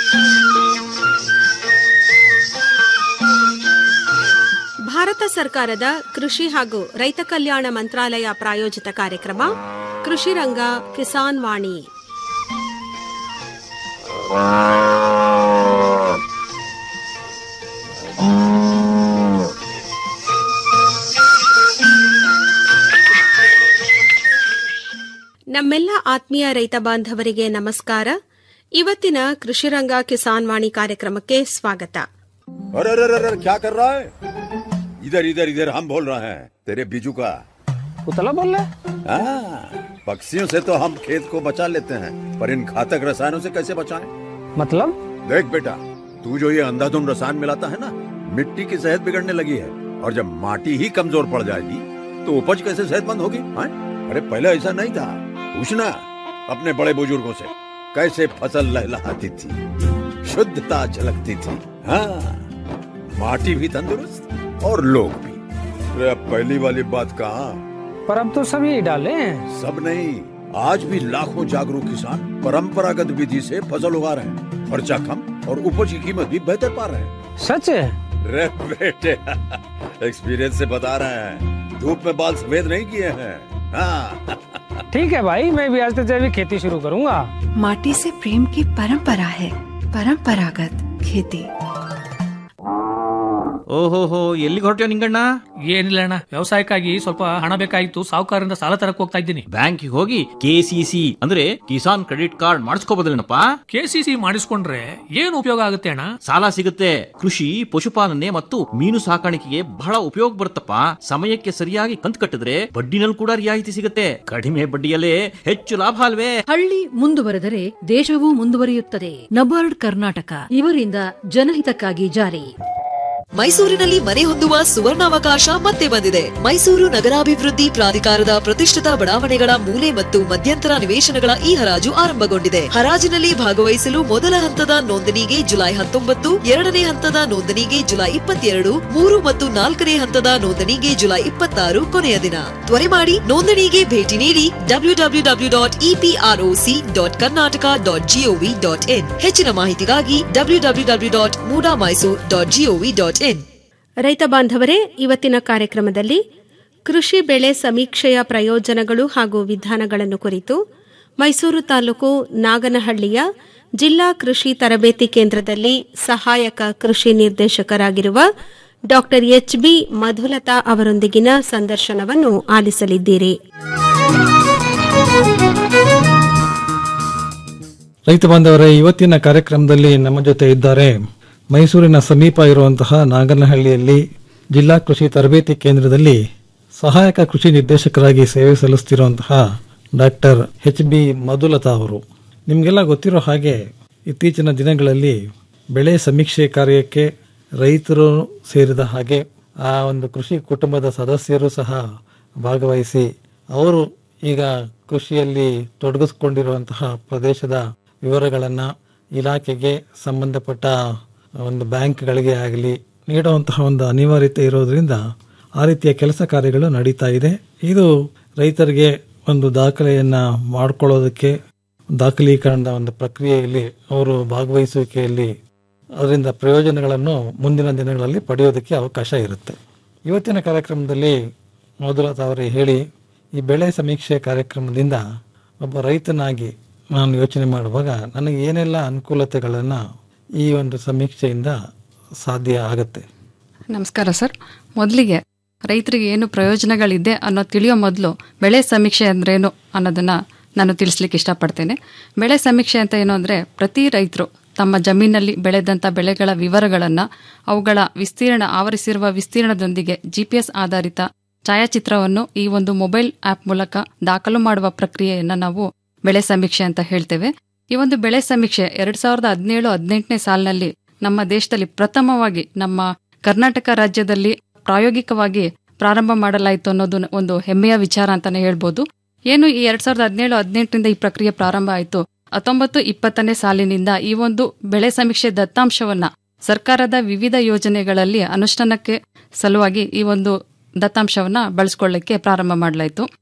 ಭಾರತ ಸರ್ಕಾರದ ಕೃಷಿ ಹಾಗೂ ರೈತ ಕಲ್ಯಾಣ ಮಂತ್ರಾಲಯ ಪ್ರಾಯೋಜಿತ ಕಾರ್ಯಕ್ರಮ ಕೃಷಿ ರಂಗ ಕಿಸಾನ್ ವಾಣಿ ನಮ್ಮೆಲ್ಲ ಆತ್ಮೀಯ ರೈತ ಬಾಂಧವರಿಗೆ ನಮಸ್ಕಾರ ಇವತ್ತಿನ ಕೃಷಿ ರಂಗ ಕಿಸಾನ್ ವಾಣಿ ಕಾರ್ಯಕ್ರಮಕ್ಕೆ ಸ್ವಾಗತ अरे अरे अरे अरे, क्या कर रहा है इधर इधर इधर हम बोल रहे हैं तेरे बीजू का उतला बोल रहा है हाँ, पक्षियों से तो हम खेत को बचा लेते हैं पर इन घातक रसायनों से कैसे बचाएं? मतलब देख बेटा तू जो ये अंधाधुंध रसायन मिलाता है ना मिट्टी की सेहत बिगड़ने लगी है और जब माटी ही कमजोर पड़ जाएगी तो उपज कैसे सेहतमंद होगी हाँ? अरे पहले ऐसा नहीं था पूछना अपने बड़े बुजुर्गों से कैसे फसल लहलहाती थी शुद्धता झलकती थी हाँ माटी भी तंदुरुस्त और लोग भी अरे अब पहली वाली बात कहाँ पर अब तो सब यही डाले हैं सब नहीं आज भी लाखों जागरूक किसान परंपरागत विधि से फसल उगा रहे हैं खर्चा कम और उपज की कीमत भी बेहतर पा रहे हैं सच है रे बेटे एक्सपीरियंस से बता रहे हैं धूप में बाल सफेद नहीं किए हैं हाँ ठीक है भाई मैं भी आज से जैविक खेती शुरू करूंगा माटी से प्रेम की परंपरा है परंपरागत खेती ಓಹೋಹೋ ಎಲ್ಲಿಗೆ ಹೊರಟ್ಯೋ ನಿಂಗಣ್ಣ ಏನಿಲ್ಲ ಅಣ್ಣ ವ್ಯವಸಾಯಕ್ಕಾಗಿ ಸ್ವಲ್ಪ ಹಣ ಬೇಕಾಗಿತ್ತು ಸಾಹುಕಾರರಿಂದ ಸಾಲ ತರಕ್ ಹೋಗ್ತಾ ಇದ್ದೀನಿ ಬ್ಯಾಂಕಿಗೆ ಹೋಗಿ ಕೆಸಿಸಿ ಅಂದ್ರೆ ಕಿಸಾನ್ ಕ್ರೆಡಿಟ್ ಕಾರ್ಡ್ ಮಾಡಿಸ್ಕೋಬೋದಲ್ಲೇನಪ್ಪ ಕೆಸಿಸಿ ಮಾಡಿಸ್ಕೊಂಡ್ರೆ ಏನು ಉಪಯೋಗ ಆಗುತ್ತೆ ಅಣ್ಣ ಸಾಲ ಸಿಗುತ್ತೆ ಕೃಷಿ ಪಶುಪಾಲನೆ ಮತ್ತು ಮೀನು ಸಾಕಾಣಿಕೆಗೆ ಬಹಳ ಉಪಯೋಗ ಬರುತ್ತಪ್ಪ ಸಮಯಕ್ಕೆ ಸರಿಯಾಗಿ ಕಂತು ಕಟ್ಟಿದ್ರೆ ಬಡ್ಡಿನಲ್ಲಿ ಕೂಡ ರಿಯಾಯಿತಿ ಸಿಗುತ್ತೆ ಕಡಿಮೆ ಬಡ್ಡಿಯಲ್ಲೇ ಹೆಚ್ಚು ಲಾಭ ಅಲ್ವೇ ಹಳ್ಳಿ ಮುಂದುವರೆದರೆ ದೇಶವೂ ಮುಂದುವರಿಯುತ್ತದೆ ನಬಾರ್ಡ್ ಕರ್ನಾಟಕ ಇವರಿಂದ ಜನಹಿತಕ್ಕಾಗಿ ಜಾರಿ ಮೈಸೂರಿನಲ್ಲಿ ಮನೆ ಹೊಂದುವ ಸುವರ್ಣಾವಕಾಶ ಮತ್ತೆ ಬಂದಿದೆ ಮೈಸೂರು ನಗರಾಭಿವೃದ್ಧಿ ಪ್ರಾಧಿಕಾರದ ಪ್ರತಿಷ್ಠಿತ ಬಡಾವಣೆಗಳ ಮೂಲೆ ಮತ್ತು ಮಧ್ಯಂತರ ನಿವೇಶನಗಳ ಈ ಹರಾಜು ಆರಂಭಗೊಂಡಿದೆ ಹರಾಜಿನಲ್ಲಿ ಭಾಗವಹಿಸಲು ಮೊದಲ ಹಂತದ ನೋಂದಣಿಗೆ ಜುಲೈ ಹತ್ತೊಂಬತ್ತು ಎರಡನೇ ಹಂತದ ನೋಂದಣಿಗೆ ಜುಲೈ ಇಪ್ಪತ್ತೆರಡು ಮೂರು ಮತ್ತು ನಾಲ್ಕನೇ ಹಂತದ ನೋಂದಣಿಗೆ ಜುಲೈ ಇಪ್ಪತ್ತಾರು ಕೊನೆಯ ದಿನ ತ್ವರೆ ಮಾಡಿ ನೋಂದಣಿಗೆ ಭೇಟಿ ನೀಡಿ W W W dot EPROC dot Karnataka dot GOV dot in ಹೆಚ್ಚಿನ ಮಾಹಿತಿಗಾಗಿ W W W dot MUDA Mysuru dot GOV dot in ರೈತ ಬಾಂಧವರೇ ಇವತ್ತಿನ ಕಾರ್ಯಕ್ರಮದಲ್ಲಿ ಕೃಷಿ ಬೆಳೆ ಸಮೀಕ್ಷೆಯ ಪ್ರಯೋಜನಗಳು ಹಾಗೂ ವಿಧಾನಗಳನ್ನು ಕುರಿತು ಮೈಸೂರು ತಾಲೂಕು ನಾಗನಹಳ್ಳಿಯ ಜಿಲ್ಲಾ ಕೃಷಿ ತರಬೇತಿ ಕೇಂದ್ರದಲ್ಲಿ ಸಹಾಯಕ ಕೃಷಿ ನಿರ್ದೇಶಕರಾಗಿರುವ ಡಾ ಎಚ್ ಬಿ ಮಧುಲತಾ ಅವರೊಂದಿಗಿನ ಸಂದರ್ಶನವನ್ನು ಆಲಿಸಲಿದ್ದೀರಿ ರೈತ ಬಾಂಧವರೇ ಇವತ್ತಿನ ಕಾರ್ಯಕ್ರಮದಲ್ಲಿ ನಮ್ಮ ಜೊತೆ ಇದ್ದಾರೆ ಮೈಸೂರಿನ ಸಮೀಪ ಇರುವಂತಹ ನಾಗನಹಳ್ಳಿಯಲ್ಲಿ ಜಿಲ್ಲಾ ಕೃಷಿ ತರಬೇತಿ ಕೇಂದ್ರದಲ್ಲಿ ಸಹಾಯಕ ಕೃಷಿ ನಿರ್ದೇಶಕರಾಗಿ ಸೇವೆ ಸಲ್ಲಿಸುತ್ತಿರುವಂತಹ ಡಾಕ್ಟರ್ ಎಚ್ ಬಿ ಮಧುಲತಾ ಅವರು ನಿಮಗೆಲ್ಲ ಗೊತ್ತಿರೋ ಹಾಗೆ ಇತ್ತೀಚಿನ ದಿನಗಳಲ್ಲಿ ಬೆಳೆ ಸಮೀಕ್ಷೆ ಕಾರ್ಯಕ್ಕೆ ರೈತರು ಸೇರಿದ ಹಾಗೆ ಆ ಒಂದು ಕೃಷಿ ಕುಟುಂಬದ ಸದಸ್ಯರು ಸಹ ಭಾಗವಹಿಸಿ ಅವರು ಈಗ ಕೃಷಿಯಲ್ಲಿ ತೊಡಗಿಸಿಕೊಂಡಿರುವಂತಹ ಪ್ರದೇಶದ ವಿವರಗಳನ್ನು ಇಲಾಖೆಗೆ ಸಂಬಂಧಪಟ್ಟ ಒಂದು ಬ್ಯಾಂಕ್ಗಳಿಗೆ ಆಗಲಿ ನೀಡುವಂತಹ ಒಂದು ಅನಿವಾರ್ಯತೆ ಇರೋದ್ರಿಂದ ಆ ರೀತಿಯ ಕೆಲಸ ಕಾರ್ಯಗಳು ನಡೀತಾ ಇದೆ ಇದು ರೈತರಿಗೆ ಒಂದು ದಾಖಲೆಯನ್ನು ಮಾಡಿಕೊಳ್ಳೋದಕ್ಕೆ ದಾಖಲೀಕರಣದ ಒಂದು ಪ್ರಕ್ರಿಯೆಯಲ್ಲಿ ಅವರು ಭಾಗವಹಿಸುವಿಕೆಯಲ್ಲಿ ಅದರಿಂದ ಪ್ರಯೋಜನಗಳನ್ನು ಮುಂದಿನ ದಿನಗಳಲ್ಲಿ ಪಡೆಯೋದಕ್ಕೆ ಅವಕಾಶ ಇರುತ್ತೆ ಇವತ್ತಿನ ಕಾರ್ಯಕ್ರಮದಲ್ಲಿ ಮೊದಲತ ಅವರೇ ಹೇಳಿ ಈ ಬೆಳೆ ಸಮೀಕ್ಷೆ ಕಾರ್ಯಕ್ರಮದಿಂದ ಒಬ್ಬ ರೈತನಾಗಿ ನಾನು ಯೋಚನೆ ಮಾಡುವಾಗ ನನಗೆ ಏನೆಲ್ಲ ಅನುಕೂಲತೆಗಳನ್ನು ಈ ಒಂದು ಸಮೀಕ್ಷೆಯಿಂದ ಸಾಧ್ಯ ಆಗುತ್ತೆ ನಮಸ್ಕಾರ ಸರ್ ಮೊದಲಿಗೆ ರೈತರಿಗೆ ಏನು ಪ್ರಯೋಜನಗಳಿದೆ ಅನ್ನೋ ತಿಳಿಯೋ ಮೊದಲು ಬೆಳೆ ಸಮೀಕ್ಷೆ ಅಂದ್ರೇನು ಅನ್ನೋದನ್ನ ನಾನು ತಿಳಿಸ್ಲಿಕ್ಕೆ ಇಷ್ಟಪಡ್ತೇನೆ ಬೆಳೆ ಸಮೀಕ್ಷೆ ಅಂತ ಏನು ಅಂದರೆ ಪ್ರತಿ ರೈತರು ತಮ್ಮ ಜಮೀನಲ್ಲಿ ಬೆಳೆದಂಥ ಬೆಳೆಗಳ ವಿವರಗಳನ್ನು ಅವುಗಳ ವಿಸ್ತೀರ್ಣ ಆವರಿಸಿರುವ ವಿಸ್ತೀರ್ಣದೊಂದಿಗೆ ಜಿ ಪಿ ಎಸ್ ಆಧಾರಿತ ಛಾಯಾಚಿತ್ರವನ್ನು ಈ ಒಂದು ಮೊಬೈಲ್ ಆಪ್ ಮೂಲಕ ದಾಖಲು ಮಾಡುವ ಪ್ರಕ್ರಿಯೆಯನ್ನು ನಾವು ಬೆಳೆ ಸಮೀಕ್ಷೆ ಅಂತ ಹೇಳ್ತೇವೆ ಈ ಒಂದು ಬೆಳೆ ಸಮೀಕ್ಷೆ ಎರಡ್ ಸಾವಿರದ ಹದಿನೇಳು ಹದಿನೆಂಟನೇ ಸಾಲಿನಲ್ಲಿ ನಮ್ಮ ದೇಶದಲ್ಲಿ ಪ್ರಥಮವಾಗಿ ನಮ್ಮ ಕರ್ನಾಟಕ ರಾಜ್ಯದಲ್ಲಿ ಪ್ರಾಯೋಗಿಕವಾಗಿ ಪ್ರಾರಂಭ ಮಾಡಲಾಯಿತು ಅನ್ನೋದು ಒಂದು ಹೆಮ್ಮೆಯ ವಿಚಾರ ಅಂತಾನೆ ಹೇಳ್ಬೋದು ಏನು ಈ ಎರಡ್ ಸಾವಿರದ ಹದಿನೇಳು ಹದಿನೆಂಟರಿಂದ ಈ ಪ್ರಕ್ರಿಯೆ ಪ್ರಾರಂಭ ಆಯಿತು ಹತ್ತೊಂಬತ್ತು ಇಪ್ಪತ್ತನೇ ಸಾಲಿನಿಂದ ಈ ಒಂದು ಬೆಳೆ ಸಮೀಕ್ಷೆ ದತ್ತಾಂಶವನ್ನ ಸರ್ಕಾರದ ವಿವಿಧ ಯೋಜನೆಗಳಲ್ಲಿ ಅನುಷ್ಠಾನಕ್ಕೆ ಸಲುವಾಗಿ ಈ ಒಂದು ದತ್ತಾಂಶವನ್ನ ಬಳಸ್ಕೊಳ್ಳಿಕ್ಕೆ ಪ್ರಾರಂಭ ಮಾಡಲಾಯಿತು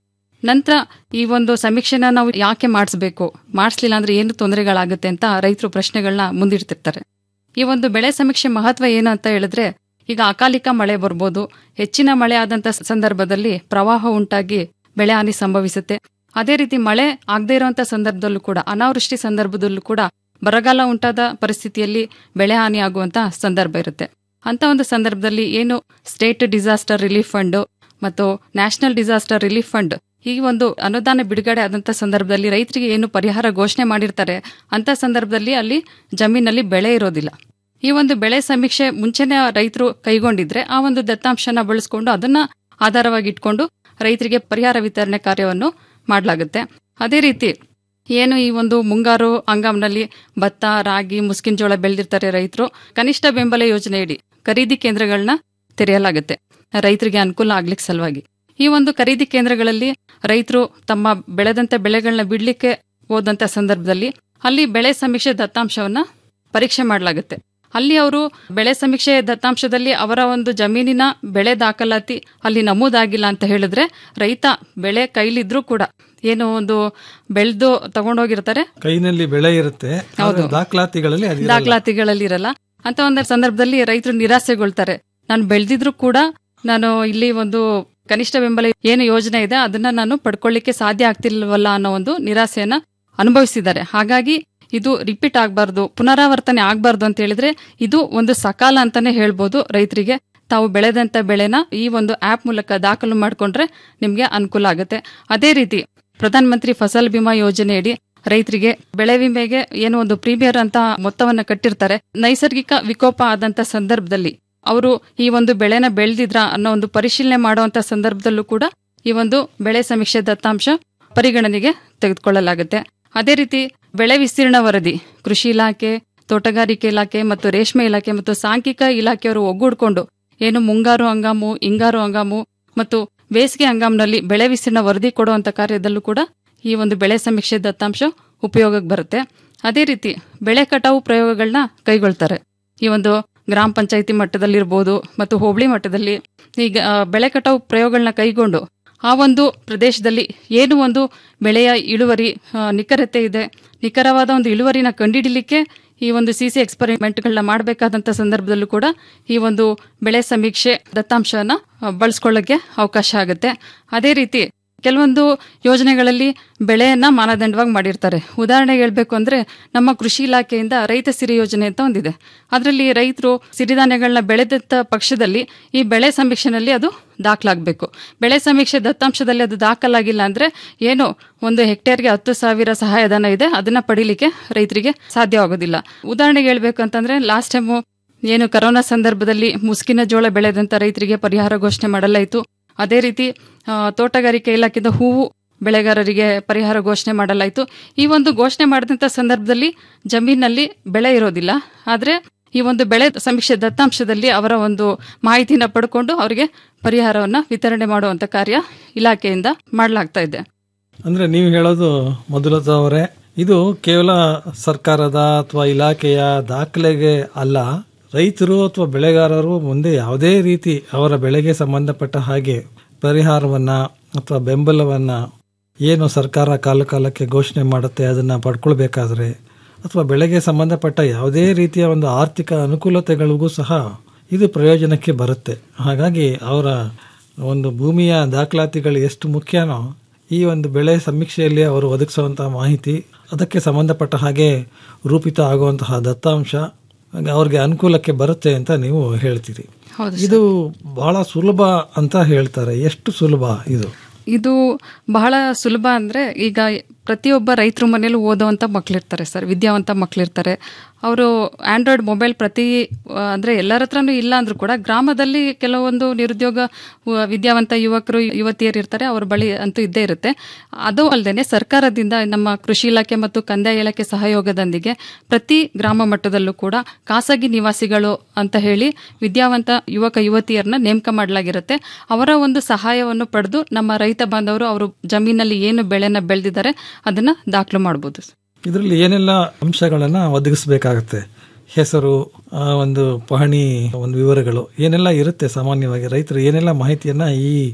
ನಂತರ ಈ ಒಂದು ಸಮೀಕ್ಷೆನ ನಾವು ಯಾಕೆ ಮಾಡಿಸ್ಬೇಕು ಮಾಡಿಸ್ಲಿಲ್ಲ ಅಂದ್ರೆ ಏನು ತೊಂದರೆಗಳಾಗುತ್ತೆ ಅಂತ ರೈತರು ಪ್ರಶ್ನೆಗಳನ್ನ ಮುಂದಿಡ್ತಿರ್ತಾರೆ ಈ ಒಂದು ಬೆಳೆ ಸಮೀಕ್ಷೆ ಮಹತ್ವ ಏನು ಅಂತ ಹೇಳಿದ್ರೆ ಈಗ ಅಕಾಲಿಕ ಮಳೆ ಬರ್ಬೋದು ಹೆಚ್ಚಿನ ಮಳೆ ಆದಂತ ಸಂದರ್ಭದಲ್ಲಿ ಪ್ರವಾಹ ಉಂಟಾಗಿ ಬೆಳೆ ಹಾನಿ ಸಂಭವಿಸುತ್ತೆ ಅದೇ ರೀತಿ ಮಳೆ ಆಗದೇ ಇರುವಂತ ಸಂದರ್ಭದಲ್ಲೂ ಕೂಡ ಅನಾವೃಷ್ಟಿ ಸಂದರ್ಭದಲ್ಲೂ ಕೂಡ ಬರಗಾಲ ಉಂಟಾದ ಪರಿಸ್ಥಿತಿಯಲ್ಲಿ ಬೆಳೆ ಹಾನಿ ಆಗುವಂತ ಸಂದರ್ಭ ಇರುತ್ತೆ ಅಂತ ಒಂದು ಸಂದರ್ಭದಲ್ಲಿ ಏನು ಸ್ಟೇಟ್ ಡಿಸಾಸ್ಟರ್ ರಿಲೀಫ್ ಫಂಡ್ ಮತ್ತು ನ್ಯಾಷನಲ್ ಡಿಸಾಸ್ಟರ್ ರಿಲೀಫ್ ಫಂಡ್ ಈ ಒಂದು ಅನುದಾನ ಬಿಡುಗಡೆ ಆದಂತ ಸಂದರ್ಭದಲ್ಲಿ ರೈತರಿಗೆ ಏನು ಪರಿಹಾರ ಘೋಷಣೆ ಮಾಡಿರ್ತಾರೆ ಅಂತ ಸಂದರ್ಭದಲ್ಲಿ ಅಲ್ಲಿ ಜಮೀನಲ್ಲಿ ಬೆಳೆ ಇರೋದಿಲ್ಲ ಈ ಒಂದು ಬೆಳೆ ಸಮೀಕ್ಷೆ ಮುಂಚೆನೆ ರೈತರು ಕೈಗೊಂಡಿದ್ರೆ ಆ ಒಂದು ದತ್ತಾಂಶನ ಬಳಸ್ಕೊಂಡು ಅದನ್ನ ಆಧಾರವಾಗಿ ಇಟ್ಕೊಂಡು ರೈತರಿಗೆ ಪರಿಹಾರ ವಿತರಣೆ ಕಾರ್ಯವನ್ನು ಮಾಡಲಾಗುತ್ತೆ ಅದೇ ರೀತಿ ಏನು ಈ ಒಂದು ಮುಂಗಾರು ಹಂಗಾಮ್ನಲ್ಲಿ ಭತ್ತ ರಾಗಿ ಮುಸ್ಕಿನ ಜೋಳ ಬೆಳೆದಿರ್ತಾರೆ ರೈತರು ಕನಿಷ್ಠ ಬೆಂಬಲ ಯೋಜನೆಯಡಿ ಖರೀದಿ ಕೇಂದ್ರಗಳನ್ನ ತೆರೆಯಲಾಗುತ್ತೆ ರೈತರಿಗೆ ಅನುಕೂಲ ಆಗ್ಲಿಕ್ಕೆ ಸಲುವಾಗಿ ಈ ಒಂದು ಖರೀದಿ ಕೇಂದ್ರಗಳಲ್ಲಿ ರೈತರು ತಮ್ಮ ಬೆಳೆದಂತ ಬೆಳೆಗಳನ್ನ ಬಿಡ್ಲಿಕ್ಕೆ ಹೋದಂತ ಸಂದರ್ಭದಲ್ಲಿ ಅಲ್ಲಿ ಬೆಳೆ ಸಮೀಕ್ಷೆ ದತ್ತಾಂಶವನ್ನ ಪರೀಕ್ಷೆ ಮಾಡಲಾಗುತ್ತೆ ಅಲ್ಲಿ ಅವರು ಬೆಳೆ ಸಮೀಕ್ಷೆ ದತ್ತಾಂಶದಲ್ಲಿ ಅವರ ಒಂದು ಜಮೀನಿನ ಬೆಳೆ ದಾಖಲಾತಿ ಅಲ್ಲಿ ನಮೂದಾಗಿಲ್ಲ ಅಂತ ಹೇಳಿದ್ರೆ ರೈತ ಬೆಳೆ ಕೈಲಿದ್ರೂ ಕೂಡ ಏನು ಒಂದು ಬೆಳೆದು ತಗೊಂಡೋಗಿರ್ತಾರೆ ಕೈನಲ್ಲಿ ಬೆಳೆ ಇರುತ್ತೆ ಆದ್ರೆ ದಾಖಲಾತಿಗಳಲ್ಲಿ ಅದಿರಲ್ಲ. ದಾಖಲಾತಿಗಳಲ್ಲಿ ಇರಲ್ಲ ಅಂತ ಒಂದು ಸಂದರ್ಭದಲ್ಲಿ ರೈತರು ನಿರಾಸೆಗೊಳ್ತಾರೆ ನಾನು ಬೆಳೆದಿದ್ರು ಕೂಡ ನಾನು ಇಲ್ಲಿ ಒಂದು ಕನಿಷ್ಠ ಬೆಂಬಲ ಏನು ಯೋಜನೆ ಇದೆ ಅದನ್ನ ನಾನು ಪಡ್ಕೊಳ್ಳಿಕ್ಕೆ ಸಾಧ್ಯ ಆಗ್ತಿಲ್ವಲ್ಲ ಅನ್ನೋ ಒಂದು ನಿರಾಸೆಯನ್ನ ಅನುಭವಿಸಿದ್ದಾರೆ ಹಾಗಾಗಿ ಇದು ರಿಪೀಟ್ ಆಗಬಾರ್ದು ಪುನರಾವರ್ತನೆ ಆಗಬಾರ್ದು ಅಂತ ಹೇಳಿದ್ರೆ ಇದು ಒಂದು ಸಕಾಲ ಅಂತಾನೆ ಹೇಳ್ಬೋದು ರೈತರಿಗೆ ತಾವು ಬೆಳೆದಂತ ಬೆಳೆನ ಈ ಒಂದು ಆಪ್ ಮೂಲಕ ದಾಖಲು ಮಾಡ್ಕೊಂಡ್ರೆ ನಿಮ್ಗೆ ಅನುಕೂಲ ಆಗುತ್ತೆ ಅದೇ ರೀತಿ ಪ್ರಧಾನ ಮಂತ್ರಿ ಫಸಲ್ ಬಿಮಾ ಯೋಜನೆಯಡಿ ರೈತರಿಗೆ ಬೆಳೆ ವಿಮೆಗೆ ಏನು ಒಂದು ಪ್ರೀಮಿಯರ್ ಅಂತ ಮೊತ್ತವನ್ನ ಕಟ್ಟಿರ್ತಾರೆ ನೈಸರ್ಗಿಕ ವಿಕೋಪ ಆದಂತ ಸಂದರ್ಭದಲ್ಲಿ ಅವರು ಈ ಒಂದು ಬೆಳೆನ ಬೆಳೆದಿದ್ರ ಅನ್ನೋ ಒಂದು ಪರಿಶೀಲನೆ ಮಾಡುವಂತ ಸಂದರ್ಭದಲ್ಲೂ ಕೂಡ ಈ ಒಂದು ಬೆಳೆ ಸಮೀಕ್ಷೆ ದತ್ತಾಂಶ ಪರಿಗಣನೆಗೆ ತೆಗೆದುಕೊಳ್ಳಲಾಗುತ್ತೆ ಅದೇ ರೀತಿ ಬೆಳೆ ವಿಸ್ತೀರ್ಣ ವರದಿ ಕೃಷಿ ಇಲಾಖೆ ತೋಟಗಾರಿಕೆ ಇಲಾಖೆ ಮತ್ತು ರೇಷ್ಮೆ ಇಲಾಖೆ ಮತ್ತು ಸಾಂಖ್ಯಿಕ ಇಲಾಖೆಯವರು ಒಗ್ಗೂಡ್ಕೊಂಡು ಏನು ಮುಂಗಾರು ಹಂಗಾಮು ಹಿಂಗಾರು ಹಂಗಾಮು ಮತ್ತು ಬೇಸಿಗೆ ಹಂಗಾಮಿನಲ್ಲಿ ಬೆಳೆ ವಿಸ್ತೀರ್ಣ ವರದಿ ಕೊಡುವಂತ ಕಾರ್ಯದಲ್ಲೂ ಕೂಡ ಈ ಒಂದು ಬೆಳೆ ಸಮೀಕ್ಷೆ ದತ್ತಾಂಶ ಉಪಯೋಗಕ್ಕೆ ಬರುತ್ತೆ ಅದೇ ರೀತಿ ಬೆಳೆ ಕಟಾವು ಪ್ರಯೋಗಗಳನ್ನ ಕೈಗೊಳ್ತಾರೆ ಈ ಒಂದು ಗ್ರಾಮ ಪಂಚಾಯಿತಿ ಮಟ್ಟದಲ್ಲಿರ್ಬೋದು ಮತ್ತು ಹೋಬಳಿ ಮಟ್ಟದಲ್ಲಿ ಈಗ ಆ, ಬೆಳೆ ಕಟಾವು ಪ್ರಯೋಗಗಳನ್ನ ಕೈಗೊಂಡು ಆ ಒಂದು ಪ್ರದೇಶದಲ್ಲಿ ಏನು ಒಂದು ಬೆಳೆಯ ಇಳುವರಿ ಆ, ನಿಖರತೆ ಇದೆ ನಿಖರವಾದ ಒಂದು ಇಳುವರಿನ ಕಂಡುಹಿಡಿಲಿಕ್ಕೆ ಈ ಒಂದು ಸಿ ಸಿ ಎಕ್ಸ್ಪರಿಮೆಂಟ್ಗಳನ್ನ ಮಾಡಬೇಕಾದಂಥ ಸಂದರ್ಭದಲ್ಲೂ ಕೂಡ ಈ ಒಂದು ಬೆಳೆ ಸಮೀಕ್ಷೆ ದತ್ತಾಂಶನ ಆ, ಬಳಸ್ಕೊಳ್ಳೋಕ್ಕೆ ಅವಕಾಶ ಆಗುತ್ತೆ ಅದೇ ರೀತಿ ಕೆಲವೊಂದು ಯೋಜನೆಗಳಲ್ಲಿ ಬೆಳೆಯನ್ನ ಮಾನದಂಡವಾಗಿ ಮಾಡಿರ್ತಾರೆ ಉದಾಹರಣೆಗೆ ಹೇಳ್ಬೇಕು ಅಂದ್ರೆ ನಮ್ಮ ಕೃಷಿ ಇಲಾಖೆಯಿಂದ ರೈತ ಸಿರಿ ಯೋಜನೆ ಅಂತ ಒಂದಿದೆ ಅದರಲ್ಲಿ ರೈತರು ಸಿರಿಧಾನ್ಯಗಳನ್ನ ಬೆಳೆದಂತ ಪಕ್ಷದಲ್ಲಿ ಈ ಬೆಳೆ ಸಮೀಕ್ಷೆನಲ್ಲಿ ಅದು ದಾಖಲಾಗಬೇಕು ಬೆಳೆ ಸಮೀಕ್ಷೆ ದತ್ತಾಂಶದಲ್ಲಿ ಅದು ದಾಖಲಾಗಿಲ್ಲ ಅಂದ್ರೆ ಏನು ಒಂದು ಹೆಕ್ಟೇರ್ಗೆ ಹತ್ತು ಸಾವಿರ ಸಹಾಯಧನ ಇದೆ ಅದನ್ನ ಪಡಿಲಿಕ್ಕೆ ರೈತರಿಗೆ ಸಾಧ್ಯವಾಗೋದಿಲ್ಲ ಉದಾಹರಣೆಗೆ ಹೇಳ್ಬೇಕು ಅಂತಂದ್ರೆ ಲಾಸ್ಟ್ ಟೈಮು ಏನು ಕರೋನಾ ಸಂದರ್ಭದಲ್ಲಿ ಮುಸ್ಕಿನ ಜೋಳ ಬೆಳೆದಂತ ರೈತರಿಗೆ ಪರಿಹಾರ ಘೋಷಣೆ ಮಾಡಲಾಯಿತು ಅದೇ ರೀತಿ ಆ, ತೋಟಗಾರಿಕೆ ಇಲಾಖೆಯಿಂದ ಹೂವು ಬೆಳೆಗಾರರಿಗೆ ಪರಿಹಾರ ಘೋಷಣೆ ಮಾಡಲಾಯಿತು ಈ ಒಂದು ಘೋಷಣೆ ಮಾಡಿದಂಥ ಸಂದರ್ಭದಲ್ಲಿ ಜಮೀನಲ್ಲಿ ಬೆಳೆ ಇರೋದಿಲ್ಲ ಆದರೆ ಈ ಒಂದು ಬೆಳೆ ಸಮೀಕ್ಷೆ ದತ್ತಾಂಶದಲ್ಲಿ ಅವರ ಒಂದು ಮಾಹಿತಿನ ಪಡ್ಕೊಂಡು ಅವರಿಗೆ ಪರಿಹಾರವನ್ನು ವಿತರಣೆ ಮಾಡುವಂತ ಕಾರ್ಯ ಇಲಾಖೆಯಿಂದ ಮಾಡಲಾಗ್ತಾ ಇದೆ ಅಂದ್ರೆ ನೀವು ಹೇಳೋದು ಮೊದಲದ ಅವರೇ ಇದು ಕೇವಲ ಸರ್ಕಾರದ ಅಥವಾ ಇಲಾಖೆಯ ದಾಖಲೆಗೆ ಅಲ್ಲ ರೈತರು ಅಥವಾ ಬೆಳೆಗಾರರು ಮುಂದೆ ಯಾವುದೇ ರೀತಿ ಅವರ ಬೆಳೆಗೆ ಸಂಬಂಧಪಟ್ಟ ಹಾಗೆ ಪರಿಹಾರವನ್ನ ಅಥವಾ ಬೆಂಬಲವನ್ನ ಏನು ಸರ್ಕಾರ ಕಾಲ ಕಾಲಕ್ಕೆ ಘೋಷಣೆ ಮಾಡುತ್ತೆ ಅದನ್ನ ಪಡ್ಕೊಳ್ಬೇಕಾದ್ರೆ ಅಥವಾ ಬೆಳೆಗೆ ಸಂಬಂಧಪಟ್ಟ ಯಾವುದೇ ರೀತಿಯ ಒಂದು ಆರ್ಥಿಕ ಅನುಕೂಲತೆಗಳಿಗೂ ಸಹ ಇದು ಪ್ರಯೋಜನಕ್ಕೆ ಬರುತ್ತೆ ಹಾಗಾಗಿ ಅವರ ಒಂದು ಭೂಮಿಯ ದಾಖಲಾತಿಗಳು ಎಷ್ಟು ಮುಖ್ಯನೋ ಈ ಒಂದು ಬೆಳೆ ಸಮೀಕ್ಷೆಯಲ್ಲಿ ಅವರು ಒದಗಿಸುವಂತಹ ಮಾಹಿತಿ ಅದಕ್ಕೆ ಸಂಬಂಧಪಟ್ಟ ಹಾಗೆ ರೂಪಿತ ಆಗುವಂತಹ ದತ್ತಾಂಶ ಅವ್ರಿಗೆ ಅನುಕೂಲಕ್ಕೆ ಬರುತ್ತೆ ಅಂತ ನೀವು ಹೇಳ್ತೀರಿ ಹೌದು ಇದು ಬಹಳ ಸುಲಭ ಅಂತ ಹೇಳ್ತಾರೆ ಎಷ್ಟು ಸುಲಭ ಇದು ಇದು ಬಹಳ ಸುಲಭ ಅಂದ್ರೆ ಈಗ ಪ್ರತಿಯೊಬ್ಬ ರೈತರ ಮನೇಲೂ ಓದೋವಂಥ ಮಕ್ಳಿರ್ತಾರೆ ಸರ್ ವಿದ್ಯಾವಂತ ಮಕ್ಳಿರ್ತಾರೆ ಅವರು ಆಂಡ್ರಾಯ್ಡ್ ಮೊಬೈಲ್ ಪ್ರತಿ ಆ, ಅಂದ್ರೆ ಎಲ್ಲರ ಹತ್ರನೂ ಇಲ್ಲ ಅಂದ್ರೂ ಕೂಡ ಗ್ರಾಮದಲ್ಲಿ ಕೆಲವೊಂದು ನಿರುದ್ಯೋಗ ವ- ವಿದ್ಯಾವಂತ ಯುವಕರು ಯುವತಿಯರು ಇರ್ತಾರೆ ಅವ್ರ ಬಳಿ ಅಂತೂ ಇದ್ದೇ ಇರುತ್ತೆ ಅದು ಅಲ್ಲದೆ ಸರ್ಕಾರದಿಂದ ನಮ್ಮ ಕೃಷಿ ಇಲಾಖೆ ಮತ್ತು ಕಂದಾಯ ಇಲಾಖೆ ಸಹಯೋಗದೊಂದಿಗೆ ಪ್ರತಿ ಗ್ರಾಮ ಮಟ್ಟದಲ್ಲೂ ಕೂಡ ಖಾಸಗಿ ನಿವಾಸಿಗಳು ಅಂತ ಹೇಳಿ ವಿದ್ಯಾವಂತ ಯುವಕ ಯುವತಿಯರನ್ನ ನೇಮಕ ಮಾಡಲಾಗಿರುತ್ತೆ ಅವರ ಒಂದು ಸಹಾಯವನ್ನು ಪಡೆದು ನಮ್ಮ ರೈತ ಬಾಂಧವರು ಅವರು ಜಮೀನಲ್ಲಿ ಏನು ಬೆಳೆನ ಬೆಳೆದಿದ್ದಾರೆ ಅದನ್ನ ದಾಖಲು ಮಾಡಬಹುದು ಇದರಲ್ಲಿ ಏನೆಲ್ಲ ಅಂಶಗಳನ್ನ ಒದಗಿಸಬೇಕಾಗತ್ತೆ ಹೆಸರು ಆ ಒಂದು ಪಹಣಿ ಒಂದು ವಿವರಗಳು ಏನೆಲ್ಲ ಇರುತ್ತೆ ಸಾಮಾನ್ಯವಾಗಿ ರೈತರು ಏನೆಲ್ಲ ಮಾಹಿತಿಯನ್ನ ಈ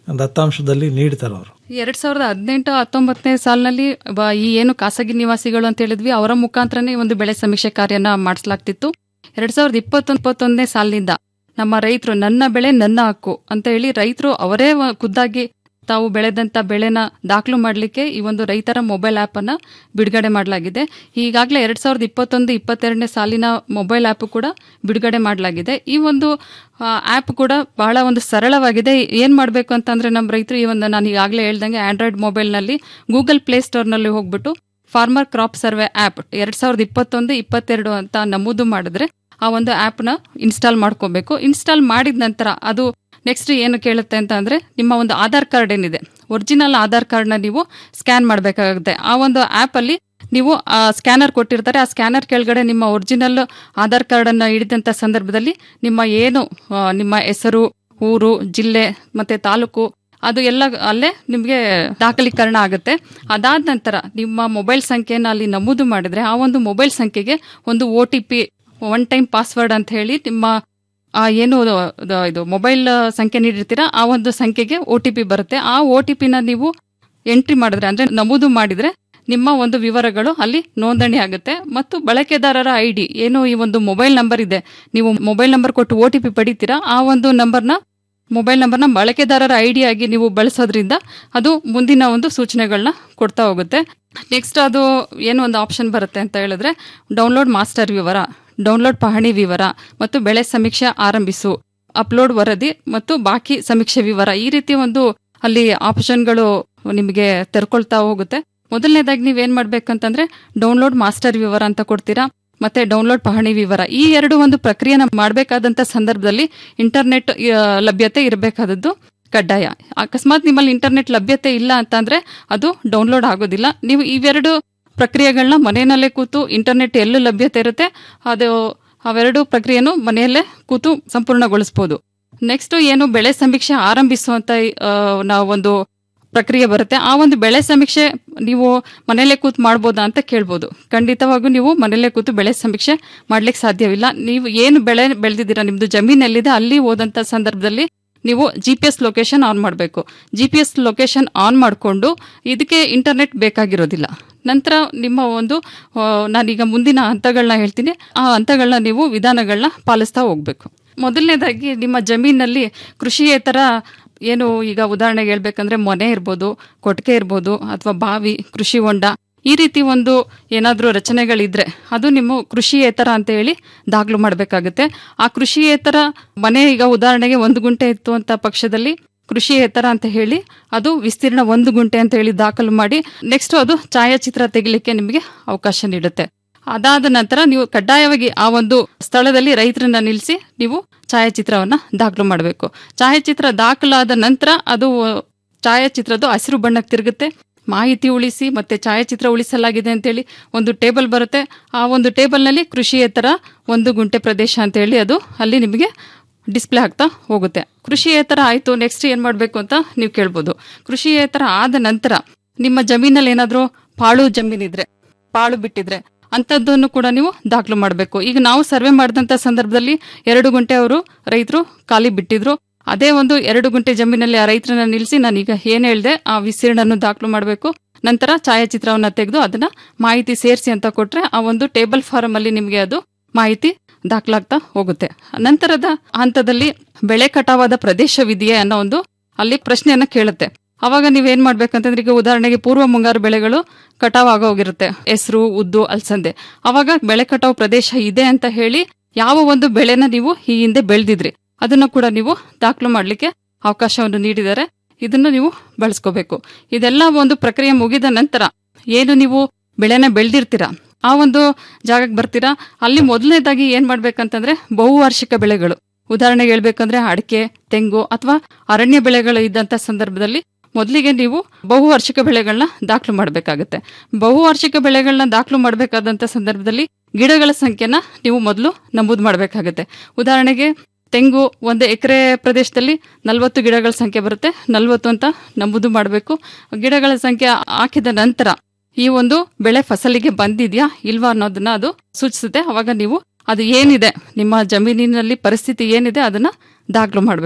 ದತ್ತಾಂಶದಲ್ಲಿ ನೀಡ್ತಾರೆ ಅವರು ಎರಡ್ ಸಾವಿರದ ಹದಿನೆಂಟು ಹತ್ತೊಂಬತ್ತನೇ ಸಾಲಿನಲ್ಲಿ ಬ- ಈ ಏನು ಖಾಸಗಿ ನಿವಾಸಿಗಳು ಅಂತ ಹೇಳಿದ್ವಿ ಅವರ ಮುಖಾಂತರನೇ ಈ ಒಂದು ಬೆಳೆ ಸಮೀಕ್ಷೆ ಕಾರ್ಯನ ಮಾಡಿಸಲಾಗ್ತಿತ್ತು ಎರಡ್ ಸಾವಿರದ ಇಪ್ಪತ್ತೊಂದು ಇಪ್ಪತ್ತೊಂದನೇ ಸಾಲಿನಿಂದ ನಮ್ಮ ರೈತರು ನನ್ನ ಬೆಳೆ ನನ್ನ ಹಕ್ಕು ಅಂತ ಹೇಳಿ ರೈತರು ಅವರೇ ವ- ಖುದ್ದಾಗಿ ತಾವು ಬೆಳೆದಂತ ಬೆಳೆನ ದಾಖಲು ಮಾಡಲಿಕ್ಕೆ ಈ ಒಂದು ರೈತರ ಮೊಬೈಲ್ ಆಪ್ ಅನ್ನ ಬಿಡುಗಡೆ ಮಾಡಲಾಗಿದೆ ಈಗಾಗಲೇ ಎರಡ್ ಸಾವಿರದ ಇಪ್ಪತ್ತೊಂದು ಇಪ್ಪತ್ತೆರಡನೇ ಸಾಲಿನ ಮೊಬೈಲ್ ಆಪ್ ಕೂಡ ಬಿಡುಗಡೆ ಮಾಡಲಾಗಿದೆ ಈ ಒಂದು ಆ್ಯಪ್ ಕೂಡ ಬಹಳ ಒಂದು ಸರಳವಾಗಿದೆ ಏನ್ ಮಾಡಬೇಕು ಅಂತಂದ್ರೆ ನಮ್ಮ ರೈತರು ಈ ಒಂದು ನಾನು ಈಗಾಗಲೇ ಹೇಳ್ದಂಗೆ ಆಂಡ್ರಾಯ್ಡ್ ಮೊಬೈಲ್ನಲ್ಲಿ ಗೂಗಲ್ ಪ್ಲೇ ಸ್ಟೋರ್ನಲ್ಲಿ ಹೋಗ್ಬಿಟ್ಟು ಫಾರ್ಮರ್ ಕ್ರಾಪ್ ಸರ್ವೆ ಆ್ಯಪ್ ಎರಡ್ ಸಾವಿರದ ಇಪ್ಪತ್ತೊಂದು ಇಪ್ಪತ್ತೆರಡು ಅಂತ ನಮೂದು ಮಾಡಿದ್ರೆ ಆ ಒಂದು ಆ್ಯಪ್ನ ಇನ್ಸ್ಟಾಲ್ ಮಾಡ್ಕೋಬೇಕು ಇನ್ಸ್ಟಾಲ್ ಮಾಡಿದ ನಂತರ ಅದು ನೆಕ್ಸ್ಟ್ ಏನು ಕೇಳುತ್ತೆ ಅಂತ ಅಂದ್ರೆ ನಿಮ್ಮ ಒಂದು ಆಧಾರ್ ಕಾರ್ಡ್ ಏನಿದೆ ಒರಿಜಿನಲ್ ಆಧಾರ್ ಕಾರ್ಡ್ನ ನೀವು ಸ್ಕ್ಯಾನ್ ಮಾಡಬೇಕಾಗುತ್ತೆ ಆ ಒಂದು ಆ್ಯಪಲ್ಲಿ ನೀವು ಸ್ಕ್ಯಾನರ್ ಕೊಟ್ಟಿರ್ತಾರೆ ಆ ಸ್ಕ್ಯಾನರ್ ಕೆಳಗಡೆ ನಿಮ್ಮ ಒರಿಜಿನಲ್ ಆಧಾರ್ ಕಾರ್ಡನ್ನು ಹಿಡಿದಂಥ ಸಂದರ್ಭದಲ್ಲಿ ನಿಮ್ಮ ಏನು ಆ, ನಿಮ್ಮ ಹೆಸರು ಊರು ಜಿಲ್ಲೆ ಮತ್ತೆ ತಾಲೂಕು ಅದು ಎಲ್ಲ ಅಲ್ಲೇ ನಿಮಗೆ ದಾಖಲೀಕರಣ ಆಗುತ್ತೆ ಅದಾದ ನಂತರ ನಿಮ್ಮ ಮೊಬೈಲ್ ಸಂಖ್ಯೆನ ಅಲ್ಲಿ ನಮೂದು ಮಾಡಿದ್ರೆ ಆ ಒಂದು ಮೊಬೈಲ್ ಸಂಖ್ಯೆಗೆ ಒಂದು O T P one time password ಅಂತ ಹೇಳಿ ನಿಮ್ಮ ಆ ಏನು ಅದು- ಇದು ಮೊಬೈಲ್ ಸಂಖ್ಯೆ ನೀಡಿರ್ತೀರಾ ಆ ಒಂದು ಸಂಖ್ಯೆಗೆ ಒ ಟಿ ಪಿ ಬರುತ್ತೆ ಆ ಒ ಟಿ ಪಿನ ನೀವು ಎಂಟ್ರಿ ಮಾಡಿದ್ರೆ ಅಂದ್ರೆ ನಮೂದು ಮಾಡಿದ್ರೆ ನಿಮ್ಮ ಒಂದು ವಿವರಗಳು ಅಲ್ಲಿ ನೋಂದಣಿ ಆಗುತ್ತೆ ಮತ್ತು ಬಳಕೆದಾರರ ಐ ಡಿ ಏನು ಈ ಒಂದು ಮೊಬೈಲ್ ನಂಬರ್ ಇದೆ ನೀವು ಮೊಬೈಲ್ ನಂಬರ್ ಕೊಟ್ಟು ಒ ಟಿ ಪಿ ಪಡಿತೀರಾ ಆ ಒಂದು ನಂಬರ್ನ ಮೊಬೈಲ್ ನಂಬರ್ನ ಬಳಕೆದಾರರ ಐ ಡಿ ಆಗಿ ನೀವು ಬಳಸೋದ್ರಿಂದ ಅದು ಮುಂದಿನ ಒಂದು ಸೂಚನೆಗಳನ್ನ ಕೊಡ್ತಾ ಹೋಗುತ್ತೆ ನೆಕ್ಸ್ಟ್ ಅದು ಏನು ಒಂದು ಆಪ್ಷನ್ ಬರುತ್ತೆ ಅಂತ ಹೇಳಿದ್ರೆ ಡೌನ್ಲೋಡ್ ಮಾಸ್ಟರ್ ವಿವರ ಡೌನ್ಲೋಡ್ ಪಹಣಿ ವಿವರ ಮತ್ತು ಬೆಳೆ ಸಮೀಕ್ಷೆ ಆರಂಭಿಸು ಅಪ್ಲೋಡ್ ವರದಿ ಮತ್ತು ಬಾಕಿ ಸಮೀಕ್ಷೆ ವಿವರ ಈ ರೀತಿ ಒಂದು ಅಲ್ಲಿ ಆಪ್ಷನ್ಗಳು ನಿಮಗೆ ತೆರ್ಕೊಳ್ತಾ ಹೋಗುತ್ತೆ ಮೊದಲನೇದಾಗಿ ನೀವೇನ್ ಮಾಡ್ಬೇಕಂತಂದ್ರೆ ಡೌನ್ಲೋಡ್ ಮಾಸ್ಟರ್ ವಿವರ ಅಂತ ಕೊಡ್ತೀರಾ ಮತ್ತೆ ಡೌನ್ಲೋಡ್ ಪಹಣಿ ವಿವರ ಈ ಎರಡು ಒಂದು ಪ್ರಕ್ರಿಯೆನ ಮಾಡಬೇಕಾದಂತ ಸಂದರ್ಭದಲ್ಲಿ ಇಂಟರ್ನೆಟ್ ಆ, ಲಭ್ಯತೆ ಇರಬೇಕಾದದ್ದು ಕಡ್ಡಾಯ ಅಕಸ್ಮಾತ್ ನಿಮ್ಮಲ್ಲಿ ಇಂಟರ್ನೆಟ್ ಲಭ್ಯತೆ ಇಲ್ಲ ಅಂತಂದ್ರೆ ಅದು ಡೌನ್ಲೋಡ್ ಆಗೋದಿಲ್ಲ ನೀವು ಇವೆರಡು ಪ್ರಕ್ರಿಯೆಗಳನ್ನ ಮನೆಯಲ್ಲೇ ಕೂತು ಇಂಟರ್ನೆಟ್ ಎಲ್ಲೂ ಲಭ್ಯತೆ ಇರುತ್ತೆ ಅದು ಅವೆರಡು ಪ್ರಕ್ರಿಯೆನು ಮನೆಯಲ್ಲೇ ಕೂತು ಸಂಪೂರ್ಣಗೊಳಿಸಬಹುದು ನೆಕ್ಸ್ಟ್ ಏನು ಬೆಳೆ ಸಮೀಕ್ಷೆ ಆರಂಭಿಸುವಂತ ಆ, ನಾವು ಒಂದು ಪ್ರಕ್ರಿಯೆ ಬರುತ್ತೆ ಆ ಒಂದು ಬೆಳೆ ಸಮೀಕ್ಷೆ ನೀವು ಮನೆಯಲ್ಲೇ ಕೂತು ಮಾಡ್ಬೋದಾ ಅಂತ ಕೇಳ್ಬೋದು ಖಂಡಿತವಾಗೂ ನೀವು ಮನೆಯಲ್ಲೇ ಕೂತು ಬೆಳೆ ಸಮೀಕ್ಷೆ ಮಾಡ್ಲಿಕ್ಕೆ ಸಾಧ್ಯವಿಲ್ಲ ನೀವು ಏನು ಬೆಳೆ ಬೆಳೆದಿದ್ದೀರಾ ನಿಮ್ದು ಜಮೀನ್ ಎಲ್ಲಿದೆ ಅಲ್ಲಿ ಹೋದಂತ ಸಂದರ್ಭದಲ್ಲಿ ನೀವು G P S location on ಮಾಡಬೇಕು G P S location on ಮಾಡಿಕೊಂಡು ಇದಕ್ಕೆ ಇಂಟರ್ನೆಟ್ ಬೇಕಾಗಿರೋದಿಲ್ಲ ನಂತರ ನಿಮ್ಮ ಒಂದು ಆ, ನಾನೀಗ ಮುಂದಿನ ಹಂತಗಳನ್ನ ಹೇಳ್ತೀನಿ ಆ ಹಂತಗಳನ್ನ ನೀವು ವಿಧಾನಗಳನ್ನ ಪಾಲಿಸ್ತಾ ಹೋಗ್ಬೇಕು ಮೊದಲನೇದಾಗಿ ನಿಮ್ಮ ಜಮೀನಲ್ಲಿ ಕೃಷಿಯೇತರ ಏನು ಈಗ ಉದಾಹರಣೆಗೆ ಹೇಳ್ಬೇಕಂದ್ರೆ ಮನೆ ಇರ್ಬೋದು ಕೊಟ್ಟಿಗೆ ಇರ್ಬೋದು ಅಥವಾ ಬಾವಿ ಕೃಷಿ ಹೊಂಡ ಈ ರೀತಿ ಒಂದು ಏನಾದರೂ ರಚನೆಗಳಿದ್ರೆ ಅದು ನಿಮ್ಮ ಕೃಷಿಯೇತರ ಅಂತ ಹೇಳಿ ದಾಖಲು ಮಾಡಬೇಕಾಗುತ್ತೆ ಆ ಕೃಷಿಯೇತರ ಮನೆ ಈಗ ಉದಾಹರಣೆಗೆ ಒಂದು ಗುಂಟೆ ಇತ್ತು ಅಂತ ಪಕ್ಷದಲ್ಲಿ ಕೃಷಿಯೇತರ ಅಂತ ಹೇಳಿ ಅದು ವಿಸ್ತೀರ್ಣ ಒಂದು ಗುಂಟೆ ಅಂತ ಹೇಳಿ ದಾಖಲು ಮಾಡಿ ನೆಕ್ಸ್ಟ್ ಅದು ಛಾಯಾಚಿತ್ರ ತೆಗಿಲಿಕ್ಕೆ ನಿಮಗೆ ಅವಕಾಶ ನೀಡುತ್ತೆ ಅದಾದ ನಂತರ ನೀವು ಕಡ್ಡಾಯವಾಗಿ ಆ ಒಂದು ಸ್ಥಳದಲ್ಲಿ ರೈತರನ್ನ ನಿಲ್ಲಿಸಿ ನೀವು ಛಾಯಾಚಿತ್ರವನ್ನ ದಾಖಲು ಮಾಡಬೇಕು ಛಾಯಾಚಿತ್ರ ದಾಖಲಾದ ನಂತರ ಅದು ಛಾಯಾಚಿತ್ರದ ಹಸಿರು ಬಣ್ಣಕ್ಕೆ ತಿರುಗುತ್ತೆ ಮಾಹಿತಿ ಉಳಿಸಿ ಮತ್ತೆ ಛಾಯಾಚಿತ್ರ ಉಳಿಸಲಾಗಿದೆ ಅಂತೇಳಿ ಒಂದು ಟೇಬಲ್ ಬರುತ್ತೆ ಆ ಒಂದು ಟೇಬಲ್ನಲ್ಲಿ ಕೃಷಿಯೇತರ ಒಂದು ಗುಂಟೆ ಪ್ರದೇಶ ಅಂತೇಳಿ ಅದು ಅಲ್ಲಿ ನಿಮಗೆ ಡಿಸ್ಪ್ಲೇ ಆಗ್ತಾ ಹೋಗುತ್ತೆ ಕೃಷಿಯೇತರ ಆಯಿತು ನೆಕ್ಸ್ಟ್ ಏನು ಮಾಡಬೇಕು ಅಂತ ನೀವು ಕೇಳ್ಬೋದು ಕೃಷಿಯೇತರ ಆದ ನಂತರ ನಿಮ್ಮ ಜಮೀನಲ್ಲಿ ಏನಾದರೂ ಪಾಳು ಜಮೀನಿದ್ರೆ ಪಾಳು ಬಿಟ್ಟಿದ್ರೆ ಅಂಥದ್ದನ್ನು ಕೂಡ ನೀವು ದಾಖಲು ಮಾಡಬೇಕು ಈಗ ನಾವು ಸರ್ವೆ ಮಾಡಿದಂಥ ಸಂದರ್ಭದಲ್ಲಿ ಎರಡು ಗುಂಟೆ ಅವರು ರೈತರು ಖಾಲಿ ಬಿಟ್ಟಿದ್ರು ಅದೇ ಒಂದು ಎರಡು ಗುಂಟೆ ಜಮೀನಲ್ಲಿ ಆ ರೈತರನ್ನ ನಿಲ್ಲಿಸಿ ನಾನೀಗ ಏನು ಹೇಳಿದೆ ಆ ವಿಸ್ತೀರ್ಣನ್ನು ದಾಖಲು ಮಾಡಬೇಕು ನಂತರ ಛಾಯಾಚಿತ್ರವನ್ನ ತೆಗೆದು ಅದನ್ನ ಮಾಹಿತಿ ಸೇರಿಸಿ ಅಂತ ಕೊಟ್ರೆ ಆ ಒಂದು ಟೇಬಲ್ ಫಾರಂ ಅಲ್ಲಿ ನಿಮಗೆ ಅದು ಮಾಹಿತಿ ದಾಖಲಾಗ್ತಾ ಹೋಗುತ್ತೆ ನಂತರದ ಹಂತದಲ್ಲಿ ಬೆಳೆ ಕಟಾವಾದ ಪ್ರದೇಶವಿದೆಯೇ ಅನ್ನೋ ಒಂದು ಅಲ್ಲಿ ಪ್ರಶ್ನೆಯನ್ನ ಕೇಳುತ್ತೆ ಅವಾಗ ನೀವೇನ್ ಮಾಡ್ಬೇಕಂತಂದ್ರೆ ಈಗ ಉದಾಹರಣೆಗೆ ಪೂರ್ವ ಮುಂಗಾರು ಬೆಳೆಗಳು ಕಟಾವ್ ಆಗೋಗಿರುತ್ತೆ ಹೆಸರು ಉದ್ದು ಅಲಸಂದೆ ಅವಾಗ ಬೆಳೆ ಕಟಾವು ಪ್ರದೇಶ ಇದೆ ಅಂತ ಹೇಳಿ ಯಾವ ಒಂದು ಬೆಳೆನ ನೀವು ಈ ಹಿಂದೆ ಬೆಳೆದಿದ್ರಿ ಅದನ್ನ ಕೂಡ ನೀವು ದಾಖಲು ಮಾಡಲಿಕ್ಕೆ ಅವಕಾಶವನ್ನು ನೀಡಿದ್ದಾರೆ ಇದನ್ನು ನೀವು ಬಳಸ್ಕೋಬೇಕು ಇದೆಲ್ಲ ಒಂದು ಪ್ರಕ್ರಿಯೆ ಮುಗಿದ ನಂತರ ಏನು ನೀವು ಬೆಳೆನ ಬೆಳೆದಿರ್ತೀರಾ ಆ ಒಂದು ಜಾಗಕ್ಕೆ ಬರ್ತೀರಾ ಅಲ್ಲಿ ಮೊದಲನೇದಾಗಿ ಏನ್ ಮಾಡ್ಬೇಕಂತಂದ್ರೆ ಬಹುವಾರ್ಷಿಕ ಬೆಳೆಗಳು ಉದಾಹರಣೆಗೆ ಹೇಳ್ಬೇಕಂದ್ರೆ ಅಡಿಕೆ ತೆಂಗು ಅಥವಾ ಅರಣ್ಯ ಬೆಳೆಗಳು ಇದ್ದಂತ ಸಂದರ್ಭದಲ್ಲಿ ಮೊದಲಿಗೆ ನೀವು ಬಹುವಾರ್ಷಿಕ ಬೆಳೆಗಳನ್ನ ದಾಖಲು ಮಾಡಬೇಕಾಗುತ್ತೆ ಬಹುವಾರ್ಷಿಕ ಬೆಳೆಗಳನ್ನ ದಾಖಲು ಮಾಡಬೇಕಾದಂತ ಸಂದರ್ಭದಲ್ಲಿ ಗಿಡಗಳ ಸಂಖ್ಯೆನ ನೀವು ಮೊದಲು ನಮೂದು ಮಾಡಬೇಕಾಗುತ್ತೆ ಉದಾಹರಣೆಗೆ ತೆಂಗು ಒಂದು ಎಕರೆ ಪ್ರದೇಶದಲ್ಲಿ ನಲವತ್ತು ಗಿಡಗಳ ಸಂಖ್ಯೆ ಬರುತ್ತೆ ನಲವತ್ತು ಅಂತ ನಮೂದು ಮಾಡಬೇಕು ಗಿಡಗಳ ಸಂಖ್ಯೆ ಹಾಕಿದ ನಂತರ ಈ ಒಂದು ಬೆಳೆ ಫಸಲಿಗೆ ಬಂದಿದ್ಯಾ ಇಲ್ವಾ ಅನ್ನೋದನ್ನ ಅದು ಸೂಚಿಸುತ್ತೆ ಅವಾಗ ನೀವು ಅದು ಏನಿದೆ ನಿಮ್ಮ ಜಮೀನಿನಲ್ಲಿ ಪರಿಸ್ಥಿತಿ ಏನಿದೆ ಅದನ್ನ ದಾಖಲು ಮಾಡಬೇಕು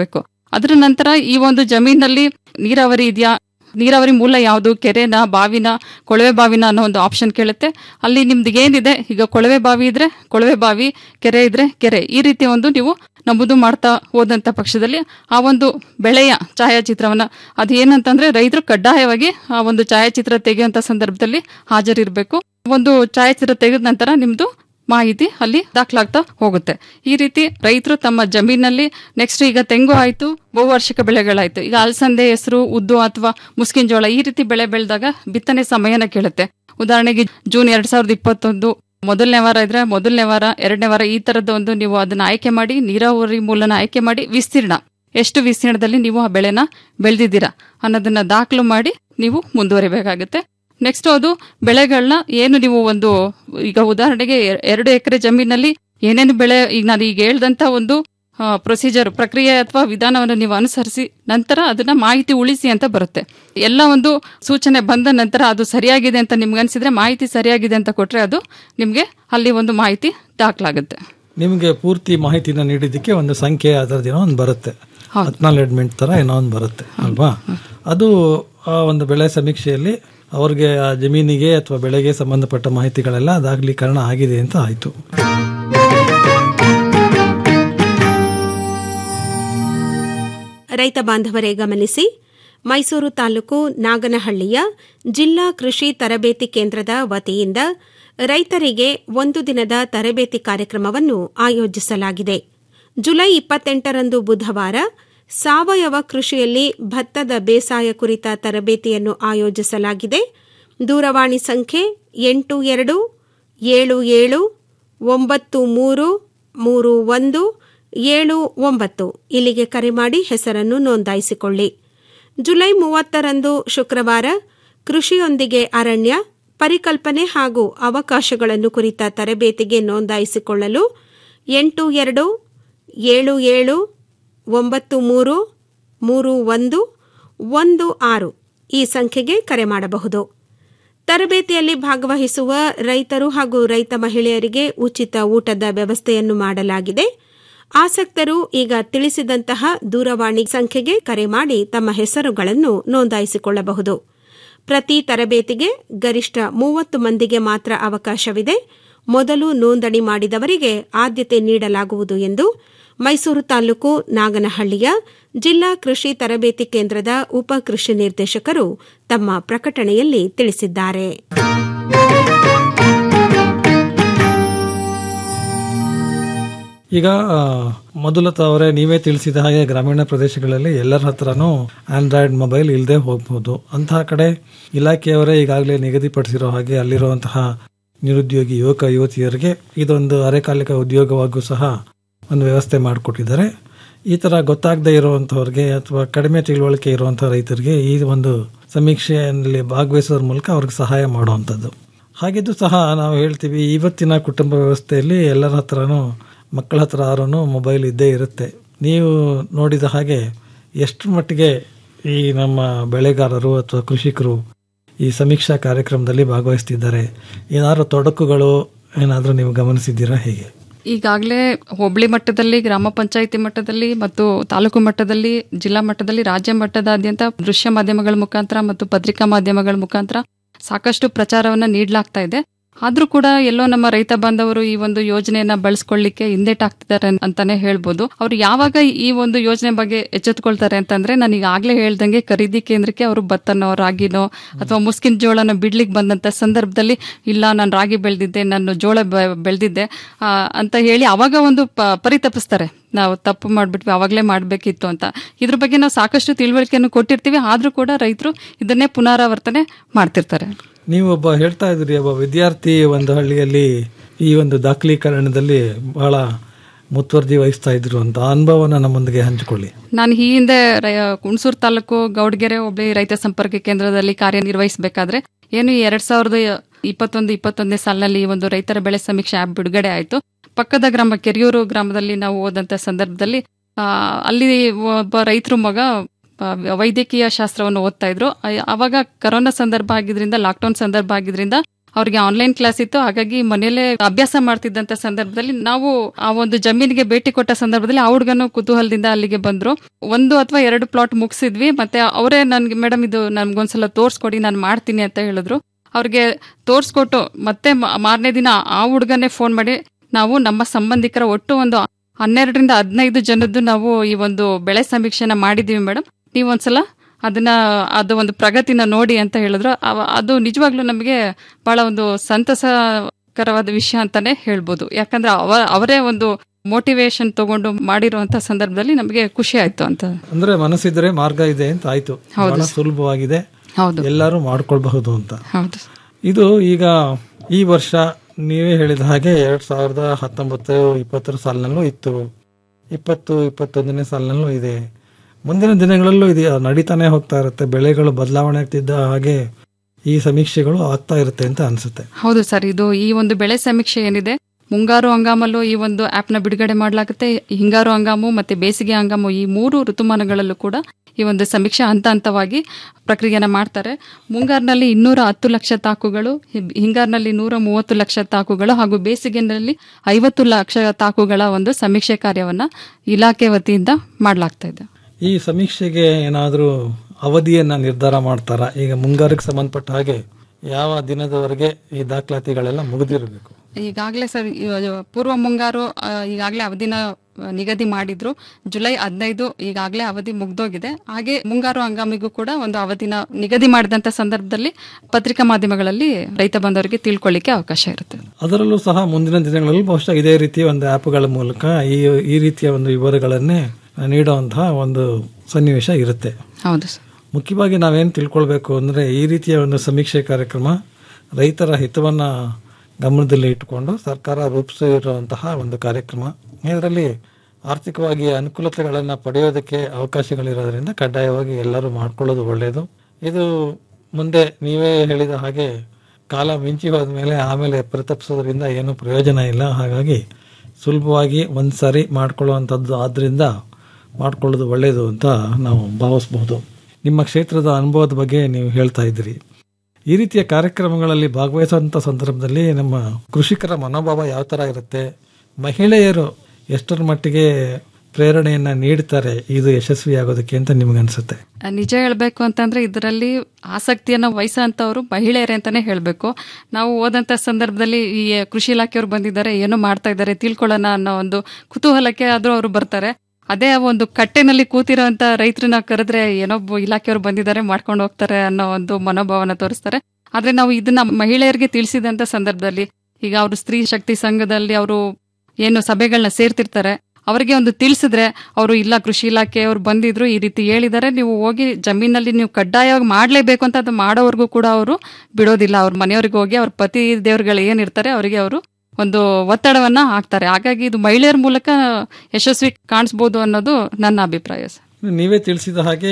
ಅದರ ನಂತರ ಈ ಒಂದು ಜಮೀನಲ್ಲಿ ನೀರಾವರಿ ಇದೆಯಾ ನೀರಾವರಿ ಮೂಲ ಯಾವುದು ಕೆರೆನ ಬಾವಿನ ಕೊಳವೆ ಬಾವಿನ ಅನ್ನೋ ಒಂದು ಆಪ್ಷನ್ ಕೇಳುತ್ತೆ ಅಲ್ಲಿ ನಿಮ್ದು ಏನಿದೆ ಈಗ ಕೊಳವೆ ಬಾವಿ ಇದ್ರೆ ಕೊಳವೆ ಬಾವಿ ಕೆರೆ ಇದ್ರೆ ಕೆರೆ ಈ ರೀತಿ ಒಂದು ನೀವು ನಮೂದು ಮಾಡ್ತಾ ಹೋದಂಥ ಪಕ್ಷದಲ್ಲಿ ಆ ಒಂದು ಬೆಳೆಯ ಛಾಯಾಚಿತ್ರವನ್ನ ಅದು ಏನಂತಂದ್ರೆ ರೈತರು ಕಡ್ಡಾಯವಾಗಿ ಆ ಒಂದು ಛಾಯಾಚಿತ್ರ ತೆಗೆಯುವಂತ ಸಂದರ್ಭದಲ್ಲಿ ಹಾಜರಿರಬೇಕು ಒಂದು ಛಾಯಾಚಿತ್ರ ತೆಗೆದ ನಂತರ ನಿಮ್ದು ಮಾಹಿತಿ ಅಲ್ಲಿ ದಾಖಲಾಗ್ತಾ ಹೋಗುತ್ತೆ ಈ ರೀತಿ ರೈತರು ತಮ್ಮ ಜಮೀನಲ್ಲಿ ನೆಕ್ಸ್ಟ್ ಈಗ ತೆಂಗು ಆಯ್ತು ಬಹುವಾರ್ಷಿಕ ಬೆಳೆಗಳಾಯ್ತು ಈಗ ಅಲಸಂದೆ ಹೆಸರು ಉದ್ದು ಅಥವಾ ಮುಸ್ಕಿನ ಜೋಳ ಈ ರೀತಿ ಬೆಳೆ ಬೆಳೆದಾಗ ಬಿತ್ತನೆ ಸಮಯನ ಕೇಳುತ್ತೆ ಉದಾಹರಣೆಗೆ ಜೂನ್ ಎರಡ್ ಸಾವಿರದ ಇಪ್ಪತ್ತೊಂದು ಮೊದಲನೇ ವಾರ ಇದ್ರೆ ಮೊದಲನೇ ವಾರ ಎರಡನೇ ವಾರ ಈ ತರದ ಒಂದು ನೀವು ಅದನ್ನ ಆಯ್ಕೆ ಮಾಡಿ ನೀರಾವರಿ ಮೂಲನ ಆಯ್ಕೆ ಮಾಡಿ ವಿಸ್ತೀರ್ಣ ಎಷ್ಟು ವಿಸ್ತೀರ್ಣದಲ್ಲಿ ನೀವು ಆ ಬೆಳೆನ ಬೆಳೆದಿದ್ದೀರಾ ಅನ್ನೋದನ್ನ ದಾಖಲು ಮಾಡಿ ನೀವು ಮುಂದುವರಿಬೇಕಾಗುತ್ತೆ ನೆಕ್ಸ್ಟ್ ಅದು ಬೆಳೆಗಳನ್ನ ಏನು ನೀವು ಒಂದು ಈಗ ಉದಾಹರಣೆಗೆ ಎ- ಎರಡು ಎಕರೆ ಜಮೀನಲ್ಲಿ ಏನೇನು ಬೆಳೆ ಈಗ ನಾನು ಈಗ ಹೇಳ್ದಂತ ಒಂದು ಪ್ರೊಸೀಜರ್ ಪ್ರಕ್ರಿಯೆ ಅಥವಾ ವಿಧಾನವನ್ನು ನೀವು ಅನುಸರಿಸಿ ನಂತರ ಅದನ್ನ ಮಾಹಿತಿ ಉಳಿಸಿ ಅಂತ ಬರುತ್ತೆ ಎಲ್ಲ ಒಂದು ಸೂಚನೆ ಬಂದ ನಂತರ ಅದು ಸರಿಯಾಗಿದೆ ಅಂತ ನಿಮ್ಗೆ ಅನ್ಸಿದ್ರೆ ಮಾಹಿತಿ ಸರಿಯಾಗಿದೆ ಅಂತ ಕೊಟ್ರೆ ಅದು ನಿಮ್ಗೆ ಅಲ್ಲಿ ಒಂದು ಮಾಹಿತಿ ದಾಖಲಾಗುತ್ತೆ ನಿಮಗೆ ಪೂರ್ತಿ ಮಾಹಿತಿನ ನೀಡಿದ್ದಕ್ಕೆ ಒಂದು ಸಂಖ್ಯೆ ಅದರದ್ದು ಏನೋ ಒಂದು ಬರುತ್ತೆ ಅಕ್ನಾಲೆಡ್ಮೆಂಟ್ ತರ ಏನೋ ಒಂದು ಬರುತ್ತೆ ಅಲ್ವಾ ಅದು ಆ ಒಂದು ಬೆಳೆ ಸಮೀಕ್ಷೆಯಲ್ಲಿ ಅವ್ರಿಗೆ ಆ ಜಮೀನಿಗೆ ಅಥವಾ ಬೆಳೆಗೆ ಸಂಬಂಧಪಟ್ಟ ಮಾಹಿತಿಗಳೆಲ್ಲ ದಾಖಲೀಕರಣ ಆಗಿದೆ ಅಂತ ಆಯ್ತು ರೈತ ಬಾಂಧವರೇ ಗಮನಿಸಿ ಮೈಸೂರು ತಾಲೂಕು ನಾಗನಹಳ್ಳಿಯ ಜಿಲ್ಲಾ ಕೃಷಿ ತರಬೇತಿ ಕೇಂದ್ರದ ವತಿಯಿಂದ ರೈತರಿಗೆ ಒಂದು ದಿನದ ತರಬೇತಿ ಕಾರ್ಯಕ್ರಮವನ್ನು ಆಯೋಜಿಸಲಾಗಿದೆ ಜುಲೈ ಇಪ್ಪತ್ತೆಂಟರಂದು ಬುಧವಾರ ಸಾವಯವ ಕೃಷಿಯಲ್ಲಿ ಭತ್ತದ ಬೇಸಾಯ ಕುರಿತ ತರಬೇತಿಯನ್ನು ಆಯೋಜಿಸಲಾಗಿದೆ ದೂರವಾಣಿ ಸಂಖ್ಯೆ ಎಂಟು ಎರಡು ಏಳು ಏಳು ಒಂಬತ್ತು ಮೂರು ಮೂರು ಒಂದು ಏಳು ಒಂಬತ್ತು ಇಲ್ಲಿಗೆ ಕರೆ ಮಾಡಿ ಹೆಸರನ್ನು ನೋಂದಾಯಿಸಿಕೊಳ್ಳಿ ಜುಲೈ ಮೂವತ್ತರಂದು ಶುಕ್ರವಾರ ಕೃಷಿಯೊಂದಿಗೆ ಅರಣ್ಯ ಪರಿಕಲ್ಪನೆ ಹಾಗೂ ಅವಕಾಶಗಳನ್ನು ಕುರಿತ ತರಬೇತಿಗೆ ನೋಂದಾಯಿಸಿಕೊಳ್ಳಲು ಎಂಟು ಎರಡು ಏಳು ಏಳು ಒಂಬತ್ತು ಮೂರು ಮೂರು ಒಂದು ಒಂದು ಆರು ಈ ಸಂಖ್ಯೆಗೆ ಕರೆ ಮಾಡಬಹುದು ತರಬೇತಿಯಲ್ಲಿ ಭಾಗವಹಿಸುವ ರೈತರು ಹಾಗೂ ರೈತ ಮಹಿಳೆಯರಿಗೆ ಉಚಿತ ಊಟದ ವ್ಯವಸ್ಥೆಯನ್ನು ಮಾಡಲಾಗಿದೆ ಆಸಕ್ತರು ಈಗ ತಿಳಿಸಿದಂತಹ ದೂರವಾಣಿ ಸಂಖ್ಯೆಗೆ ಕರೆ ಮಾಡಿ ತಮ್ಮ ಹೆಸರುಗಳನ್ನು ನೋಂದಾಯಿಸಿಕೊಳ್ಳಬಹುದು ಪ್ರತಿ ತರಬೇತಿಗೆ ಗರಿಷ್ಠ ಮೂವತ್ತು ಮಂದಿಗೆ ಮಾತ್ರ ಅವಕಾಶವಿದೆ ಮೊದಲು ನೋಂದಣಿ ಮಾಡಿದವರಿಗೆ ಆದ್ಯತೆ ನೀಡಲಾಗುವುದು ಎಂದು ಮೈಸೂರು ತಾಲೂಕು ನಾಗನಹಳ್ಳಿಯ ಜಿಲ್ಲಾ ಕೃಷಿ ತರಬೇತಿ ಕೇಂದ್ರದ ಉಪ ಕೃಷಿ ನಿರ್ದೇಶಕರು ತಮ್ಮ ಪ್ರಕಟಣೆಯಲ್ಲಿ ತಿಳಿಸಿದ್ದಾರೆ ಈಗ ಆ, ಮೊದಲತ ಅವರೇ ನೀವೇ ತಿಳಿಸಿದ ಹಾಗೆ ಗ್ರಾಮೀಣ ಪ್ರದೇಶಗಳಲ್ಲಿ ಎಲ್ಲರ ಹತ್ರನೂ ಆಂಡ್ರಾಯ್ಡ್ ಮೊಬೈಲ್ ಇಲ್ಲದೆ ಹೋಗ್ಬೋದು ಅಂತಹ ಕಡೆ ಇಲಾಖೆಯವರೇ ಈಗಾಗಲೇ ನಿಗದಿಪಡಿಸಿರೋ ಹಾಗೆ ಅಲ್ಲಿರುವಂತಹ ನಿರುದ್ಯೋಗಿ ಯುವಕ ಯುವತಿಯರಿಗೆ ಇದೊಂದು ಅರೆಕಾಲಿಕ ಉದ್ಯೋಗವಾಗೂ ಸಹ ಒಂದು ವ್ಯವಸ್ಥೆ ಮಾಡಿಕೊಟ್ಟಿದ್ದಾರೆ ಈ ತರ ಗೊತ್ತಾಗದೇ ಇರುವಂತವ್ರಿಗೆ ಅಥವಾ ಕಡಿಮೆ ತಿಳುವಳಿಕೆ ಇರುವಂತಹ ರೈತರಿಗೆ ಈ ಒಂದು ಸಮೀಕ್ಷೆಯಲ್ಲಿ ಭಾಗವಹಿಸೋದ್ರ ಮೂಲಕ ಅವ್ರಿಗೆ ಸಹಾಯ ಮಾಡುವಂಥದ್ದು ಹಾಗಿದ್ದು ಸಹ ನಾವು ಹೇಳ್ತೀವಿ ಇವತ್ತಿನ ಕುಟುಂಬ ವ್ಯವಸ್ಥೆಯಲ್ಲಿ ಎಲ್ಲರ ಹತ್ರನೂ ಮಕ್ಕಳ ಹತ್ರ ಆರೂ ಮೊಬೈಲ್ ಇದ್ದೇ ಇರುತ್ತೆ ನೀವು ನೋಡಿದ ಹಾಗೆ ಎಷ್ಟು ಮಟ್ಟಿಗೆ ಈ ನಮ್ಮ ಬೆಳೆಗಾರರು ಅಥವಾ ಕೃಷಿಕರು ಈ ಸಮೀಕ್ಷಾ ಕಾರ್ಯಕ್ರಮದಲ್ಲಿ ಭಾಗವಹಿಸ್ತಿದ್ದಾರೆ ಏನಾದ್ರು ತೊಡಕುಗಳು ಏನಾದರೂ ನೀವು ಗಮನಿಸಿದ್ದೀರಾ ಹೇಗೆ ಈಗಾಗಲೇ ಹೋಬಳಿ ಮಟ್ಟದಲ್ಲಿ ಗ್ರಾಮ ಪಂಚಾಯಿತಿ ಮಟ್ಟದಲ್ಲಿ ಮತ್ತು ತಾಲೂಕು ಮಟ್ಟದಲ್ಲಿ ಜಿಲ್ಲಾ ಮಟ್ಟದಲ್ಲಿ ರಾಜ್ಯ ಮಟ್ಟದಾದ್ಯಂತ ದೃಶ್ಯ ಮಾಧ್ಯಮಗಳ ಮುಖಾಂತರ ಮತ್ತು ಪತ್ರಿಕಾ ಮಾಧ್ಯಮಗಳ ಮುಖಾಂತರ ಸಾಕಷ್ಟು ಪ್ರಚಾರವನ್ನ ನೀಡಲಾಗ್ತಾ ಇದೆ ಆದ್ರೂ ಕೂಡ ಎಲ್ಲೋ ನಮ್ಮ ರೈತ ಬಾಂಧವರು ಈ ಒಂದು ಯೋಜನೆಯನ್ನ ಬಳಸ್ಕೊಳ್ಳಿಕ್ಕೆ ಹಿಂದೇಟಾಗ್ತಿದ್ದಾರೆ ಅಂತಾನೆ ಹೇಳ್ಬೋದು ಅವ್ರು ಯಾವಾಗ ಈ ಒಂದು ಯೋಜನೆ ಬಗ್ಗೆ ಎಚ್ಚೆತ್ಕೊಳ್ತಾರೆ ಅಂತಂದ್ರೆ ನಾನು ಈಗಾಗಲೇ ಹೇಳ್ದಂಗೆ ಖರೀದಿ ಕೇಂದ್ರಕ್ಕೆ ಅವರು ಭತ್ತನೋ ರಾಗಿನೋ ಅಥವಾ ಮುಸ್ಕಿನ ಜೋಳನ ಬಿಡ್ಲಿಕ್ಕೆ ಬಂದಂತ ಸಂದರ್ಭದಲ್ಲಿ ಇಲ್ಲ ನಾನು ರಾಗಿ ಬೆಳೆದಿದ್ದೆ ನಾನು ಜೋಳ ಬೆ- ಬೆಳೆದಿದ್ದೆ ಆ, ಅಂತ ಹೇಳಿ ಅವಾಗ ಒಂದು ಪ- ಪರಿತಪಿಸ್ತಾರೆ ನಾವು ತಪ್ಪು ಮಾಡ್ಬಿಟ್ವಿ ಅವಾಗಲೇ ಮಾಡಬೇಕಿತ್ತು ಅಂತ ಇದ್ರ ಬಗ್ಗೆ ನಾವು ಸಾಕಷ್ಟು ತಿಳುವಳಿಕೆಯನ್ನು ಕೊಟ್ಟಿರ್ತೀವಿ ಆದ್ರೂ ಕೂಡ ರೈತರು ಇದನ್ನೇ ಪುನರಾವರ್ತನೆ ಮಾಡ್ತಿರ್ತಾರೆ ನೀವು ಒಬ್ಬ ಹೇಳ್ತಾ ಇದ್ರಿ ಒಬ್ಬ ವಿದ್ಯಾರ್ಥಿ ಒಂದು ಹಳ್ಳಿಯಲ್ಲಿ ಈ ಒಂದು ದಾಖಲೀಕರಣದಲ್ಲಿ ಬಹಳ ಮುತುವರ್ಜಿ ವಹಿಸ್ತಾ ಇದ್ರು ಅಂತ ಆ ಅನುಭವನ ನಮ್ಮೊಂದಿಗೆ ಹಂಚಿಕೊಳ್ಳಿ ನಾನು ಈ ಹಿಂದೆ ಹುಣಸೂರು ತಾಲೂಕು ಗೌಡಗೆರೆ ಹೋಬಳಿ ರೈತ ಸಂಪರ್ಕ ಕೇಂದ್ರದಲ್ಲಿ ಕಾರ್ಯನಿರ್ವಹಿಸಬೇಕಾದ್ರೆ ಏನು ಈ ಎರಡ್ ಸಾವಿರದ ಇಪ್ಪತ್ತೊಂದು ಇಪ್ಪತ್ತೊಂದನೇ ಸಾಲಿನಲ್ಲಿ ಈ ಒಂದು ರೈತರ ಬೆಳೆ ಸಮೀಕ್ಷೆ ಆಪ್ ಬಿಡುಗಡೆ ಆಯಿತು ಪಕ್ಕದ ಗ್ರಾಮ ಕೆರಿಯೂರು ಗ್ರಾಮದಲ್ಲಿ ನಾವು ಹೋದಂತ ಸಂದರ್ಭದಲ್ಲಿ ಆ, ಅಲ್ಲಿ ಒಬ್ಬ ರೈತರ ಮಗ ಆ, ವೈದ್ಯಕೀಯ ಶಾಸ್ತ್ರವನ್ನು ಓದ್ತಾ ಇದ್ರು ಆ- ಅವಾಗ ಕರೋನಾ ಸಂದರ್ಭ ಆಗಿದ್ರಿಂದ ಲಾಕ್ಡೌನ್ ಸಂದರ್ಭ ಆಗಿದ್ರಿಂದ ಅವ್ರಿಗೆ ಆನ್ಲೈನ್ ಕ್ಲಾಸ್ ಇತ್ತು ಹಾಗಾಗಿ ಮನೇಲೆ ಅಭ್ಯಾಸ ಮಾಡ್ತಿದ್ದಂತ ಸಂದರ್ಭದಲ್ಲಿ ನಾವು ಆ ಒಂದು ಜಮೀನಿಗೆ ಭೇಟಿ ಕೊಟ್ಟ ಸಂದರ್ಭದಲ್ಲಿ ಆ ಹುಡುಗನು ಕುತೂಹಲದಿಂದ ಅಲ್ಲಿಗೆ ಬಂದ್ರು ಒಂದು ಅಥವಾ ಎರಡು ಪ್ಲಾಟ್ ಮುಗಿಸಿದ್ವಿ ಮತ್ತೆ ಅವರೇ ನನ್ಗೆ ಮೇಡಮ್ ಇದು ನನ್ಗೊಂದ್ಸಲ ತೋರ್ಸ್ಕೊಡಿ ನಾನು ಮಾಡ್ತೀನಿ ಅಂತ ಹೇಳಿದ್ರು ಅವ್ರಿಗೆ ತೋರ್ಸ್ಕೊಟ್ಟು ಮತ್ತೆ ಮಾರನೇ ದಿನ ಆ ಹುಡುಗನೇ ಫೋನ್ ಮಾಡಿ ನಾವು ನಮ್ಮ ಸಂಬಂಧಿಕರ ಒಟ್ಟು ಒಂದು ಹನ್ನೆರಡರಿಂದ ಹದಿನೈದು ಜನದ್ದು ನಾವು ಈ ಒಂದು ಬೆಳೆ ಸಮೀಕ್ಷೆನ ಮಾಡಿದೀವಿ ಮೇಡಮ್ ನೀವು ಒಂದ್ಸಲ ಅದನ್ನ ಅದು ಒಂದು ಪ್ರಗತಿನ ನೋಡಿ ಅಂತ ಹೇಳಿದ್ರು ಅವ- ಅದು ನಿಜವಾಗ್ಲೂ ನಮಗೆ ಬಹಳ ಒಂದು ಸಂತಸಕರವಾದ ವಿಷಯ ಅಂತಾನೆ ಹೇಳ್ಬೋದು ಯಾಕಂದ್ರೆ ಅವ ಅವರೇ ಒಂದು ಮೋಟಿವೇಶನ್ ತಗೊಂಡು ಮಾಡಿರುವಂತ ಸಂದರ್ಭದಲ್ಲಿ ನಮಗೆ ಖುಷಿ ಆಯ್ತು ಅಂತ ಅಂದ್ರೆ ಮನಸ್ಸಿದ್ರೆ ಮಾರ್ಗ ಇದೆ ಅಂತ ಆಯ್ತು ಹೌದು ಬಹಳ ಸರ್. ಸುಲಭವಾಗಿದೆ ಹೌದು ಎಲ್ಲರೂ ಮಾಡ್ಕೊಳ್ಬಹುದು ಅಂತ ಹೌದು ಇದು ಈಗ ಈ ವರ್ಷ ನೀವೇ ಹೇಳಿದ ಹಾಗೆ ಎರಡ್ ಸಾವಿರದ ಹತ್ತೊಂಬತ್ತು ಇಪ್ಪತ್ತರ ಸಾಲಿನಲ್ಲೂ ಇತ್ತು ಇಪ್ಪತ್ತು ಇಪ್ಪತ್ತೊಂದನೇ ಸಾಲಿನಲ್ಲೂ ಇದೆ ಮುಂದಿನ ದಿನಗಳಲ್ಲೂ ಇದು ನಡೀತಾನೆ ಹೋಗ್ತಾ ಇರುತ್ತೆ ಬೆಳೆಗಳು ಬದಲಾವಣೆ ಆಗ್ತಿದ್ದ ಹಾಗೆ ಈ ಸಮೀಕ್ಷೆಗಳು ಆಗ್ತಾ ಇರುತ್ತೆ ಅಂತ ಅನ್ಸುತ್ತೆ ಹೌದು ಸರ್ ಇದು ಈ ಒಂದು ಬೆಳೆ ಸಮೀಕ್ಷೆ ಏನಿದೆ ಮುಂಗಾರು ಹಂಗಾಮಲ್ಲೂ ಈ ಒಂದು ಆಪ್ನ ಬಿಡುಗಡೆ ಮಾಡಲಾಗುತ್ತೆ ಹಿಂಗಾರು ಹಂಗಾಮು ಮತ್ತೆ ಬೇಸಿಗೆ ಹಂಗಾಮು ಈ ಮೂರು ಋತುಮಾನಗಳಲ್ಲೂ ಕೂಡ ಈ ಒಂದು ಸಮೀಕ್ಷೆ ಹಂತ ಹಂತವಾಗಿ ಪ್ರಕ್ರಿಯೆನ ಮಾಡ್ತಾರೆ ಮುಂಗಾರಿನಲ್ಲಿ ಇನ್ನೂರ ಹತ್ತು ಲಕ್ಷ ತಾಕುಗಳು ಹಿ- ಹಿಂಗಾರಿನಲ್ಲಿ ನೂರ ಮೂವತ್ತು ಲಕ್ಷ ತಾಕುಗಳು ಹಾಗೂ ಬೇಸಿಗೆನಲ್ಲಿ ಐವತ್ತು ಲಕ್ಷ ತಾಕುಗಳ ಒಂದು ಸಮೀಕ್ಷೆ ಕಾರ್ಯವನ್ನ ಇಲಾಖೆ ವತಿಯಿಂದ ಮಾಡಲಾಗ್ತಾ ಇದೆ ಈ ಸಮೀಕ್ಷೆಗೆ ಏನಾದರೂ ಅವಧಿಯನ್ನ ನಿರ್ಧಾರ ಮಾಡ್ತಾರಾ ಈಗ ಮುಂಗಾರಿಗೆ ಸಂಬಂಧಪಟ್ಟ ಹಾಗೆ ಯಾವ ದಿನದವರೆಗೆ ಈ ದಾಖಲಾತಿಗಳೆಲ್ಲ ಮುಗಿದಿರಬೇಕು ಈಗಾಗಲೇ ಸರ್ ಇವ- ಪೂರ್ವ ಮುಂಗಾರು ಆ, ಈಗಾಗಲೇ ಅವಧಿನ ಆ, ನಿಗದಿ ಮಾಡಿದ್ರು ಜುಲೈ ಹದಿನೈದು ಈಗಾಗಲೇ ಅವಧಿ ಮುಗ್ದೋಗಿದೆ ಹಾಗೆ ಮುಂಗಾರು ಹಂಗಾಮಿಗೂ ಕೂಡ ಒಂದು ಅವಧಿನ ನಿಗದಿ ಮಾಡಿದಂತ ಸಂದರ್ಭದಲ್ಲಿ ಪತ್ರಿಕಾ ಮಾಧ್ಯಮಗಳಲ್ಲಿ ರೈತ ಬಂದವರಿಗೆ ತಿಳ್ಕೊಳ್ಳಿಕ್ಕೆ ಅವಕಾಶ ಇರುತ್ತೆ ಅದರಲ್ಲೂ ಸಹ ಮುಂದಿನ ದಿನಗಳಲ್ಲಿ ಬಹುಶಃ ಇದೇ ರೀತಿಯ ಒಂದು ಆ್ಯಪ್ಗಳ ಮೂಲಕ ಈ ಈ ರೀತಿಯ ಒಂದು ವಿವರಗಳನ್ನೇ ನೀಡುವಂತಹ ಒಂದು ಸನ್ನಿವೇಶ ಇರುತ್ತೆ ಹೌದು ಸರ್ ಮುಖ್ಯವಾಗಿ ನಾವೇನು ತಿಳ್ಕೊಳ್ಬೇಕು ಅಂದರೆ ಈ ರೀತಿಯ ಒಂದು ಸಮೀಕ್ಷೆ ಕಾರ್ಯಕ್ರಮ ರೈತರ ಹಿತವನ್ನು ಗಮನದಲ್ಲಿ ಇಟ್ಟುಕೊಂಡು ಸರ್ಕಾರ ರೂಪಿಸಿರುವಂತಹ ಒಂದು ಕಾರ್ಯಕ್ರಮ ಇದರಲ್ಲಿ ಆರ್ಥಿಕವಾಗಿ ಅನುಕೂಲತೆಗಳನ್ನು ಪಡೆಯೋದಕ್ಕೆ ಅವಕಾಶಗಳಿರೋದ್ರಿಂದ ಕಡ್ಡಾಯವಾಗಿ ಎಲ್ಲರೂ ಮಾಡ್ಕೊಳ್ಳೋದು ಒಳ್ಳೆಯದು ಇದು ಮುಂದೆ ನೀವೇ ಹೇಳಿದ ಹಾಗೆ ಕಾಲ ಮಿಂಚಿ ಹೋದ ಮೇಲೆ ಆಮೇಲೆ ಪರಿತಪಿಸೋದ್ರಿಂದ ಏನೂ ಪ್ರಯೋಜನ ಇಲ್ಲ ಹಾಗಾಗಿ ಸುಲಭವಾಗಿ ಒಂದು ಸಾರಿ ಮಾಡ್ಕೊಳ್ಳುವಂಥದ್ದು ಆದ್ದರಿಂದ ಮಾಡ್ಕೊಳ್ಳೋದು ಒಳ್ಳೆಯದು ಅಂತ ನಾವು ಭಾವಿಸ್ಬೋದು ನಿಮ್ಮ ಕ್ಷೇತ್ರದ ಅನುಭವದ ಬಗ್ಗೆ ನೀವು ಹೇಳ್ತಾ ಇದ್ದೀರಿ ಈ ರೀತಿಯ ಕಾರ್ಯಕ್ರಮಗಳಲ್ಲಿ ಭಾಗವಹಿಸುವಂಥ ಸಂದರ್ಭದಲ್ಲಿ ನಮ್ಮ ಕೃಷಿಕರ ಮನೋಭಾವ ಯಾವ ಥರ ಇರುತ್ತೆ ಮಹಿಳೆಯರು ಎಷ್ಟರ ಮಟ್ಟಿಗೆ ಪ್ರೇರಣೆಯನ್ನ ನೀಡ್ತಾರೆ ಇದು ಯಶಸ್ವಿಯಾಗೋದಕ್ಕೆ ಅಂತ ನಿಮಗನ್ಸುತ್ತೆ ನಿಜ ಹೇಳಬೇಕು ಅಂತಂದ್ರೆ ಇದರಲ್ಲಿ ಆಸಕ್ತಿಯನ್ನು ವಹಿಸೋಂಥವ್ರು ಮಹಿಳೆಯರೇ ಅಂತಾನೆ ಹೇಳಬೇಕು ನಾವು ಓದಂಥ ಸಂದರ್ಭದಲ್ಲಿ ಈ ಕೃಷಿ ಇಲಾಖೆಯವರು ಬಂದಿದ್ದಾರೆ ಏನೋ ಮಾಡ್ತಾ ಇದ್ದಾರೆ ತಿಳ್ಕೊಳ್ಳೋಣ ಅನ್ನೋ ಒಂದು ಕುತೂಹಲಕ್ಕೆ ಆದ್ರೂ ಅವರು ಬರ್ತಾರೆ ಅದೇ ಒಂದು ಕಟ್ಟೆನಲ್ಲಿ ಕೂತಿರೋಂಥ ರೈತರನ್ನ ಕರೆದ್ರೆ ಏನೊಬ್ಬ ಇಲಾಖೆಯವರು ಬಂದಿದ್ದಾರೆ ಮಾಡ್ಕೊಂಡು ಹೋಗ್ತಾರೆ ಅನ್ನೋ ಒಂದು ಮನೋಭಾವನ ತೋರಿಸ್ತಾರೆ ಆದ್ರೆ ನಾವು ಇದನ್ನ ಮಹಿಳೆಯರಿಗೆ ತಿಳಿಸಿದಂತ ಸಂದರ್ಭದಲ್ಲಿ ಈಗ ಅವರು ಸ್ತ್ರೀ ಶಕ್ತಿ ಸಂಘದಲ್ಲಿ ಅವರು ಏನು ಸಭೆಗಳನ್ನ ಸೇರ್ತಿರ್ತಾರೆ ಅವರಿಗೆ ಒಂದು ತಿಳಿಸಿದ್ರೆ ಅವರು ಇಲ್ಲ ಕೃಷಿ ಇಲಾಖೆಯವರು ಬಂದಿದ್ರು ಈ ರೀತಿ ಹೇಳಿದ್ದಾರೆ ನೀವು ಹೋಗಿ ಜಮೀನಲ್ಲಿ ನೀವು ಕಡ್ಡಾಯವಾಗಿ ಮಾಡಲೇಬೇಕು ಅಂತ ಅದು ಮಾಡೋವರೆಗೂ ಕೂಡ ಅವರು ಬಿಡೋದಿಲ್ಲ ಅವ್ರ ಮನೆಯವ್ರಿಗೆ ಹೋಗಿ ಅವ್ರ ಪತಿ ದೇವ್ರುಗಳು ಏನಿರ್ತಾರೆ ಅವರಿಗೆ ಅವರು ಒಂದು ಒತ್ತಡವನ್ನ ಹಾಕ್ತಾರೆ ಹಾಗಾಗಿ ಇದು ಮಹಿಳೆಯರ ಮೂಲಕ ಯಶಸ್ವಿ ಕಾಣಿಸ್ಬೋದು ಅನ್ನೋದು ನನ್ನ ಅಭಿಪ್ರಾಯ ಸರ್ ನೀವೇ ತಿಳಿಸಿದ ಹಾಗೆ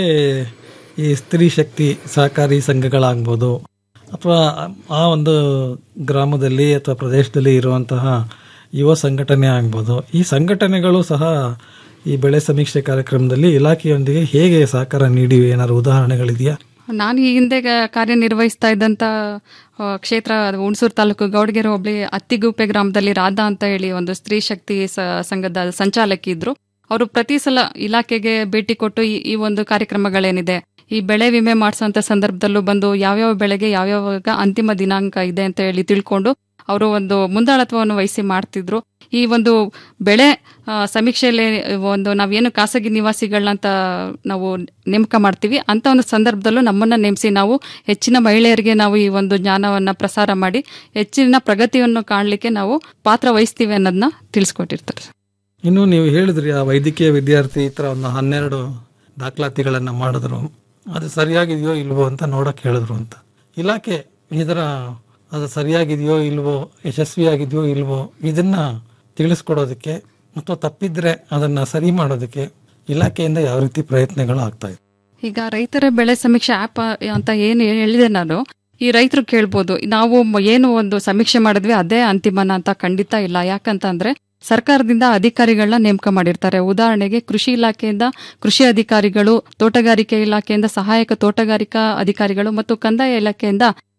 ಈ ಸ್ತ್ರೀ ಶಕ್ತಿ ಸಹಕಾರಿ ಸಂಘಗಳಾಗ್ಬೋದು ಅಥವಾ ಆ ಒಂದು ಗ್ರಾಮದಲ್ಲಿ ಅಥವಾ ಪ್ರದೇಶದಲ್ಲಿ ಇರುವಂತಹ ಯುವ ಸಂಘಟನೆ ಆಗ್ಬೋದು ಈ ಸಂಘಟನೆಗಳು ಸಹ ಈ ಬೆಳೆ ಸಮೀಕ್ಷೆ ಕಾರ್ಯಕ್ರಮದಲ್ಲಿ ಇಲಾಖೆಯೊಂದಿಗೆ ಹೇಗೆ ಸಹಕಾರ ನೀಡಿವೆ ಏನಾದ್ರು ಉದಾಹರಣೆಗಳಿದೆಯಾ ನಾನು ಈ ಹಿಂದೆ ಗ- ಕಾರ್ಯನಿರ್ವಹಿಸ್ತಾ ಇದ್ದಂತ ಆ, ಕ್ಷೇತ್ರ ಅದು ಹುಣಸೂರು ತಾಲೂಕು ಗೌಡಗೆರೆ ಹೋಬಳಿ ಅತ್ತಿಗುಪ್ಪೆ ಗ್ರಾಮದಲ್ಲಿ ರಾಧಾ ಅಂತ ಹೇಳಿ ಒಂದು ಸ್ತ್ರೀ ಶಕ್ತಿ ಸ- ಸಂಘದ ಸಂಚಾಲಕಿ ಇದ್ರು ಅವರು ಪ್ರತಿ ಸಲ ಇಲಾಖೆಗೆ ಭೇಟಿ ಕೊಟ್ಟು ಈ ಈ ಒಂದು ಕಾರ್ಯಕ್ರಮಗಳೇನಿದೆ ಈ ಬೆಳೆ ವಿಮೆ ಮಾಡಿಸೋಂಥ ಸಂದರ್ಭದಲ್ಲೂ ಬಂದು ಯಾವ್ಯಾವ ಬೆಳೆಗೆ ಯಾವ್ಯಾವಾಗ ಅಂತಿಮ ದಿನಾಂಕ ಇದೆ ಅಂತ ಹೇಳಿ ತಿಳ್ಕೊಂಡು ಅವರು ಒಂದು ಮುಂದಾಳತ್ವವನ್ನು ವಹಿಸಿ ಮಾಡ್ತಿದ್ರು ಈ ಒಂದು ಬೆಳೆ ಆ, ಸಮೀಕ್ಷೆಯಲ್ಲಿ ಒಂದು ನಾವೇನು ಖಾಸಗಿ ನಿವಾಸಿಗಳನ್ನಂತ ನಾವು ನೇಮಕ ಮಾಡ್ತೀವಿ ಅಂತ ಒಂದು ಸಂದರ್ಭದಲ್ಲೂ ನಮ್ಮನ್ನ ನೇಮಿಸಿ ನಾವು ಹೆಚ್ಚಿನ ಮಹಿಳೆಯರಿಗೆ ನಾವು ಈ ಒಂದು ಜ್ಞಾನವನ್ನ ಪ್ರಸಾರ ಮಾಡಿ ಹೆಚ್ಚಿನ ಪ್ರಗತಿಯನ್ನು ಕಾಣಲಿಕ್ಕೆ ನಾವು ಪಾತ್ರ ವಹಿಸ್ತೀವಿ ಅನ್ನೋದನ್ನ ತಿಳಿಸ್ಕೊಟ್ಟಿರ್ತಾರೆ ಇನ್ನು ನೀವು ಹೇಳಿದ್ರಿ ಆ ವೈದ್ಯಕೀಯ ವಿದ್ಯಾರ್ಥಿ ಈ ಥರ ಒಂದು ಹನ್ನೆರಡು ದಾಖಲಾತಿಗಳನ್ನು ಮಾಡಿದ್ರು ಅದು ಸರಿಯಾಗಿದೆಯೋ ಇಲ್ವೋ ಅಂತ ನೋಡಕ್ಕೆ ಹೇಳಿದ್ರು ಅಂತ ಇಲಾಖೆ ಇದರ ಅದು ಸರಿಯಾಗಿದೆಯೋ ಇಲ್ವೋ ಯಶಸ್ವಿಯಾಗಿದೆಯೋ ಇಲ್ವೋ ಇದನ್ನ ತಿಳಿಸ್ಕೊಡೋದಕ್ಕೆ ಅಥವಾ ತಪ್ಪಿದ್ರೆ ಅದನ್ನ ಸರಿ ಮಾಡೋದಕ್ಕೆ ಇಲಾಖೆಯಿಂದ ಯಾವ ರೀತಿ ಪ್ರಯತ್ನಗಳು ಆಗ್ತಾ ಇದೆ ಈಗ ರೈತರ ಬೆಳೆ ಸಮೀಕ್ಷೆ ಆಪ್ ಅಂತ ಏನು ಹೇಳಿದೆ ನಾನು ಈ ರೈತರು ಕೇಳ್ಬೋದು ನಾವು ಮ- ಏನು ಒಂದು ಸಮೀಕ್ಷೆ ಮಾಡಿದ್ವಿ ಅದೇ ಅಂತಿಮನ ಅಂತ ಖಂಡಿತ ಇಲ್ಲ ಯಾಕಂತಂದ್ರೆ ಸರ್ಕಾರದಿಂದ ಅಧಿಕಾರಿಗಳನ್ನ ನೇಮಕ ಮಾಡಿರ್ತಾರೆ ಉದಾಹರಣೆಗೆ ಕೃಷಿ ಇಲಾಖೆಯಿಂದ ಕೃಷಿ ಅಧಿಕಾರಿಗಳು ತೋಟಗಾರಿಕೆ ಇಲಾಖೆಯಿಂದ ಸಹಾಯಕ ತೋಟಗಾರಿಕಾ ಅಧಿಕಾರಿಗಳು ಮತ್ತು ಕಂದಾಯ ಇಲಾಖೆಯಿಂದ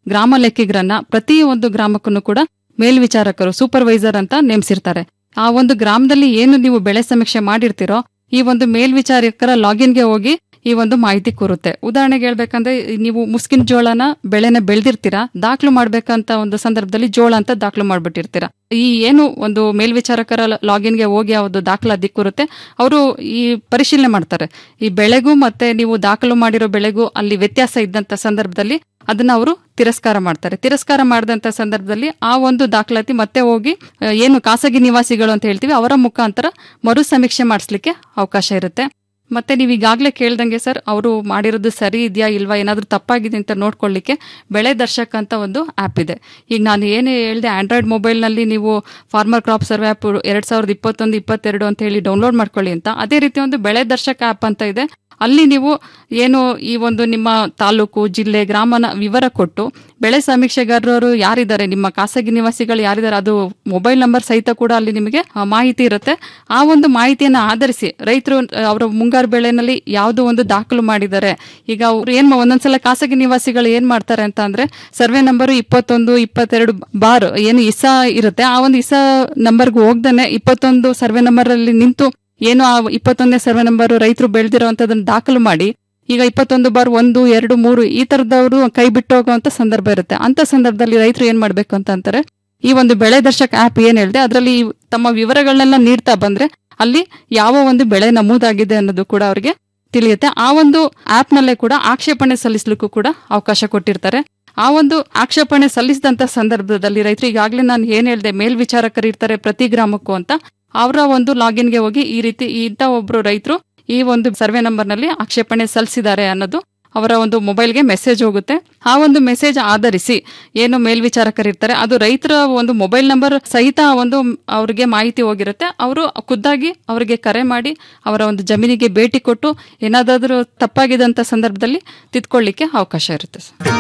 ಗ್ರಾಮ ಲೆಕ್ಕಿಗರನ್ನ ಪ್ರತಿ ಒಂದು ಗ್ರಾಮಕ್ಕೂ ಕೂಡ ಮೇಲ್ವಿಚಾರಕರು ಸೂಪರ್ವೈಸರ್ ಅಂತ ನೇಮಿಸಿರ್ತಾರೆ ಆ ಒಂದು ಗ್ರಾಮದಲ್ಲಿ ಏನು ನೀವು ಬೆಳೆ ಸಮೀಕ್ಷೆ ಮಾಡಿರ್ತೀರೋ ಈ ಒಂದು ಮೇಲ್ವಿಚಾರಕರ ಲಾಗಿನ್ಗೆ ಹೋಗಿ ಈ ಒಂದು ಮಾಹಿತಿ ಕೂರುತ್ತೆ ಉದಾಹರಣೆಗೆ ಹೇಳ್ಬೇಕಂದ್ರೆ ನೀವು ಮುಸ್ಕಿನ ಜೋಳನ ಬೆಳೆನ ಬೆಳೆದಿರ್ತೀರಾ ದಾಖಲು ಮಾಡ್ಬೇಕಂತ ಒಂದು ಸಂದರ್ಭದಲ್ಲಿ ಜೋಳ ಅಂತ ದಾಖಲು ಮಾಡ್ಬಿಟ್ಟಿರ್ತೀರಾ ಈ ಏನು ಒಂದು ಮೇಲ್ವಿಚಾರಕರ ಲಾಗಿನ್ಗೆ ಹೋಗಿ ಯಾವುದು ದಾಖಲಾತಿ ಕೂರುತ್ತೆ ಅವರು ಈ ಪರಿಶೀಲನೆ ಮಾಡ್ತಾರೆ ಈ ಬೆಳೆಗೂ ಮತ್ತೆ ನೀವು ದಾಖಲು ಮಾಡಿರೋ ಬೆಳೆಗೂ ಅಲ್ಲಿ ವ್ಯತ್ಯಾಸ ಇದ್ದಂತ ಸಂದರ್ಭದಲ್ಲಿ ಅದನ್ನ ಅವರು ತಿರಸ್ಕಾರ ಮಾಡ್ತಾರೆ ತಿರಸ್ಕಾರ ಮಾಡಿದಂತ ಸಂದರ್ಭದಲ್ಲಿ ಆ ಒಂದು ದಾಖಲಾತಿ ಮತ್ತೆ ಹೋಗಿ ಆ, ಏನು ಖಾಸಗಿ ನಿವಾಸಿಗಳು ಅಂತ ಹೇಳ್ತೀವಿ ಅವರ ಮುಖಾಂತರ ಮರು ಸಮೀಕ್ಷೆ ಮಾಡಿಸ್ಲಿಕ್ಕೆ ಅವಕಾಶ ಇರುತ್ತೆ ಮತ್ತೆ ನೀವು ಈಗಾಗಲೇ ಕೇಳ್ದಂಗೆ ಸರ್ ಅವರು ಮಾಡಿರೋದು ಸರಿ ಇದೆಯಾ ಇಲ್ವಾ ಏನಾದರೂ ತಪ್ಪಾಗಿದೆ ಅಂತ ನೋಡ್ಕೊಳ್ಳಿಕ್ಕೆ ಬೆಳೆ ದರ್ಶಕ ಅಂತ ಒಂದು ಆ್ಯಪ್ ಇದೆ ಈಗ ನಾನು ಏನು ಹೇಳಿದೆ ಆಂಡ್ರಾಯ್ಡ್ ಮೊಬೈಲ್ನಲ್ಲಿ ನೀವು ಫಾರ್ಮರ್ ಕ್ರಾಪ್ ಸರ್ವೆ ಆ್ಯಪ್ ಎರಡು ಸಾವಿರದ ಇಪ್ಪತ್ತೊಂದು ಇಪ್ಪತ್ತೆರಡು ಅಂತ ಹೇಳಿ ಡೌನ್ಲೋಡ್ ಮಾಡ್ಕೊಳ್ಳಿ ಅಂತ ಅದೇ ರೀತಿ ಒಂದು ಬೆಳೆ ದರ್ಶಕ ಆ್ಯಪ್ ಅಂತ ಇದೆ ಅಲ್ಲಿ ನೀವು ಏನು ಈ ಒಂದು ನಿಮ್ಮ ತಾಲೂಕು ಜಿಲ್ಲೆ ಗ್ರಾಮನ ವಿವರ ಕೊಟ್ಟು ಬೆಳೆ ಸಮೀಕ್ಷೆಗಾರರು ಯಾರಿದ್ದಾರೆ ನಿಮ್ಮ ಖಾಸಗಿ ನಿವಾಸಿಗಳು ಯಾರಿದ್ದಾರೆ ಅದು ಮೊಬೈಲ್ ನಂಬರ್ ಸಹಿತ ಕೂಡ ಅಲ್ಲಿ ನಿಮಗೆ ಆ, ಮಾಹಿತಿ ಇರುತ್ತೆ ಆ ಒಂದು ಮಾಹಿತಿಯನ್ನು ಆಧರಿಸಿ ರೈತರು ಅವರ ಮುಂಗಾರು ಬೆಳೆನಲ್ಲಿ ಯಾವುದೋ ಒಂದು ದಾಖಲು ಮಾಡಿದ್ದಾರೆ ಈಗ ಅವ್ರು ಏನ್ ಮಾ- ಒಂದೊಂದ್ಸಲ ಖಾಸಗಿ ನಿವಾಸಿಗಳು ಏನ್ ಮಾಡ್ತಾರೆ ಅಂತ ಅಂದ್ರೆ ಸರ್ವೆ ನಂಬರ್ ಇಪ್ಪತ್ತೊಂದು ಇಪ್ಪತ್ತೆರಡು ಬಾರ್ ಏನು ಇಸ ಇರುತ್ತೆ ಆ ಒಂದು ಇಸ ನಂಬರ್ಗೆ ಹೋಗ್ದೇನೆ ಇಪ್ಪತ್ತೊಂದು ಸರ್ವೆ ನಂಬರ್ ಅಲ್ಲಿ ನಿಂತು ಏನು ಆ ಇಪ್ಪತ್ತೊಂದನೇ ಸರ್ವೆ ನಂಬರ್ ರೈತರು ಬೆಳೆದಿರೋಂಥದ್ದನ್ನ ದಾಖಲು ಮಾಡಿ ಈಗ ಇಪ್ಪತ್ತೊಂದು ಬಾರ್ ಒಂದು ಎರಡು ಮೂರು ಈ ತರದವರು ಕೈ ಬಿಟ್ಟು ಹೋಗುವಂತ ಸಂದರ್ಭ ಇರುತ್ತೆ ಅಂತ ಸಂದರ್ಭದಲ್ಲಿ ರೈತರು ಏನ್ ಮಾಡ್ಬೇಕು ಅಂತ ಅಂತಾರೆ ಈ ಒಂದು ಬೆಳೆ ದರ್ಶಕ ಆಪ್ ಏನ್ ಹೇಳಿದೆ ಅದರಲ್ಲಿ ತಮ್ಮ ವಿವರಗಳನ್ನೆಲ್ಲ ನೀಡ್ತಾ ಬಂದ್ರೆ ಅಲ್ಲಿ ಯಾವ ಒಂದು ಬೆಳೆ ನಮೂದಾಗಿದೆ ಅನ್ನೋದು ಕೂಡ ಅವರಿಗೆ ತಿಳಿಯುತ್ತೆ ಆ ಒಂದು ಆಪ್ ನಲ್ಲೇ ಕೂಡ ಆಕ್ಷೇಪಣೆ ಸಲ್ಲಿಸ್ಲಿಕ್ಕೂ ಕೂಡ ಅವಕಾಶ ಕೊಟ್ಟಿರ್ತಾರೆ ಆ ಒಂದು ಆಕ್ಷೇಪಣೆ ಸಲ್ಲಿಸಿದಂತ ಸಂದರ್ಭದಲ್ಲಿ ರೈತರು ಈಗಾಗಲೇ ನಾನು ಏನ್ ಹೇಳಿದೆ ಮೇಲ್ವಿಚಾರಕರು ಇರ್ತಾರೆ ಪ್ರತಿ ಗ್ರಾಮಕ್ಕೂ ಅಂತ ಅವರ ಒಂದು ಲಾಗಿನ್ಗೆ ಹೋಗಿ ಈ ರೀತಿ ಇಂಥ ಒಬ್ರು ರೈತರು ಈ ಒಂದು ಸರ್ವೆ ನಂಬರ್ ನಲ್ಲಿ ಆಕ್ಷೇಪಣೆ ಸಲ್ಲಿಸಿದ್ದಾರೆ ಅನ್ನೋದು ಅವರ ಒಂದು ಮೊಬೈಲ್ಗೆ ಮೆಸೇಜ್ ಹೋಗುತ್ತೆ ಆ ಒಂದು ಮೆಸೇಜ್ ಆಧರಿಸಿ ಏನು ಮೇಲ್ವಿಚಾರಕರಿರ್ತಾರೆ ಅದು ರೈತರ ಒಂದು ಮೊಬೈಲ್ ನಂಬರ್ ಸಹಿತ ಒಂದು ಅವರಿಗೆ ಮಾಹಿತಿ ಹೋಗಿರುತ್ತೆ ಅವರು ಖುದ್ದಾಗಿ ಅವರಿಗೆ ಕರೆ ಮಾಡಿ ಅವರ ಒಂದು ಜಮೀನಿಗೆ ಭೇಟಿ ಕೊಟ್ಟು ಏನಾದರೂ ತಪ್ಪಾಗಿದಂತ ಸಂದರ್ಭದಲ್ಲಿ ತಿದ್ಕೊಳ್ಳಿಕ್ಕೆ ಅವಕಾಶ ಇರುತ್ತೆ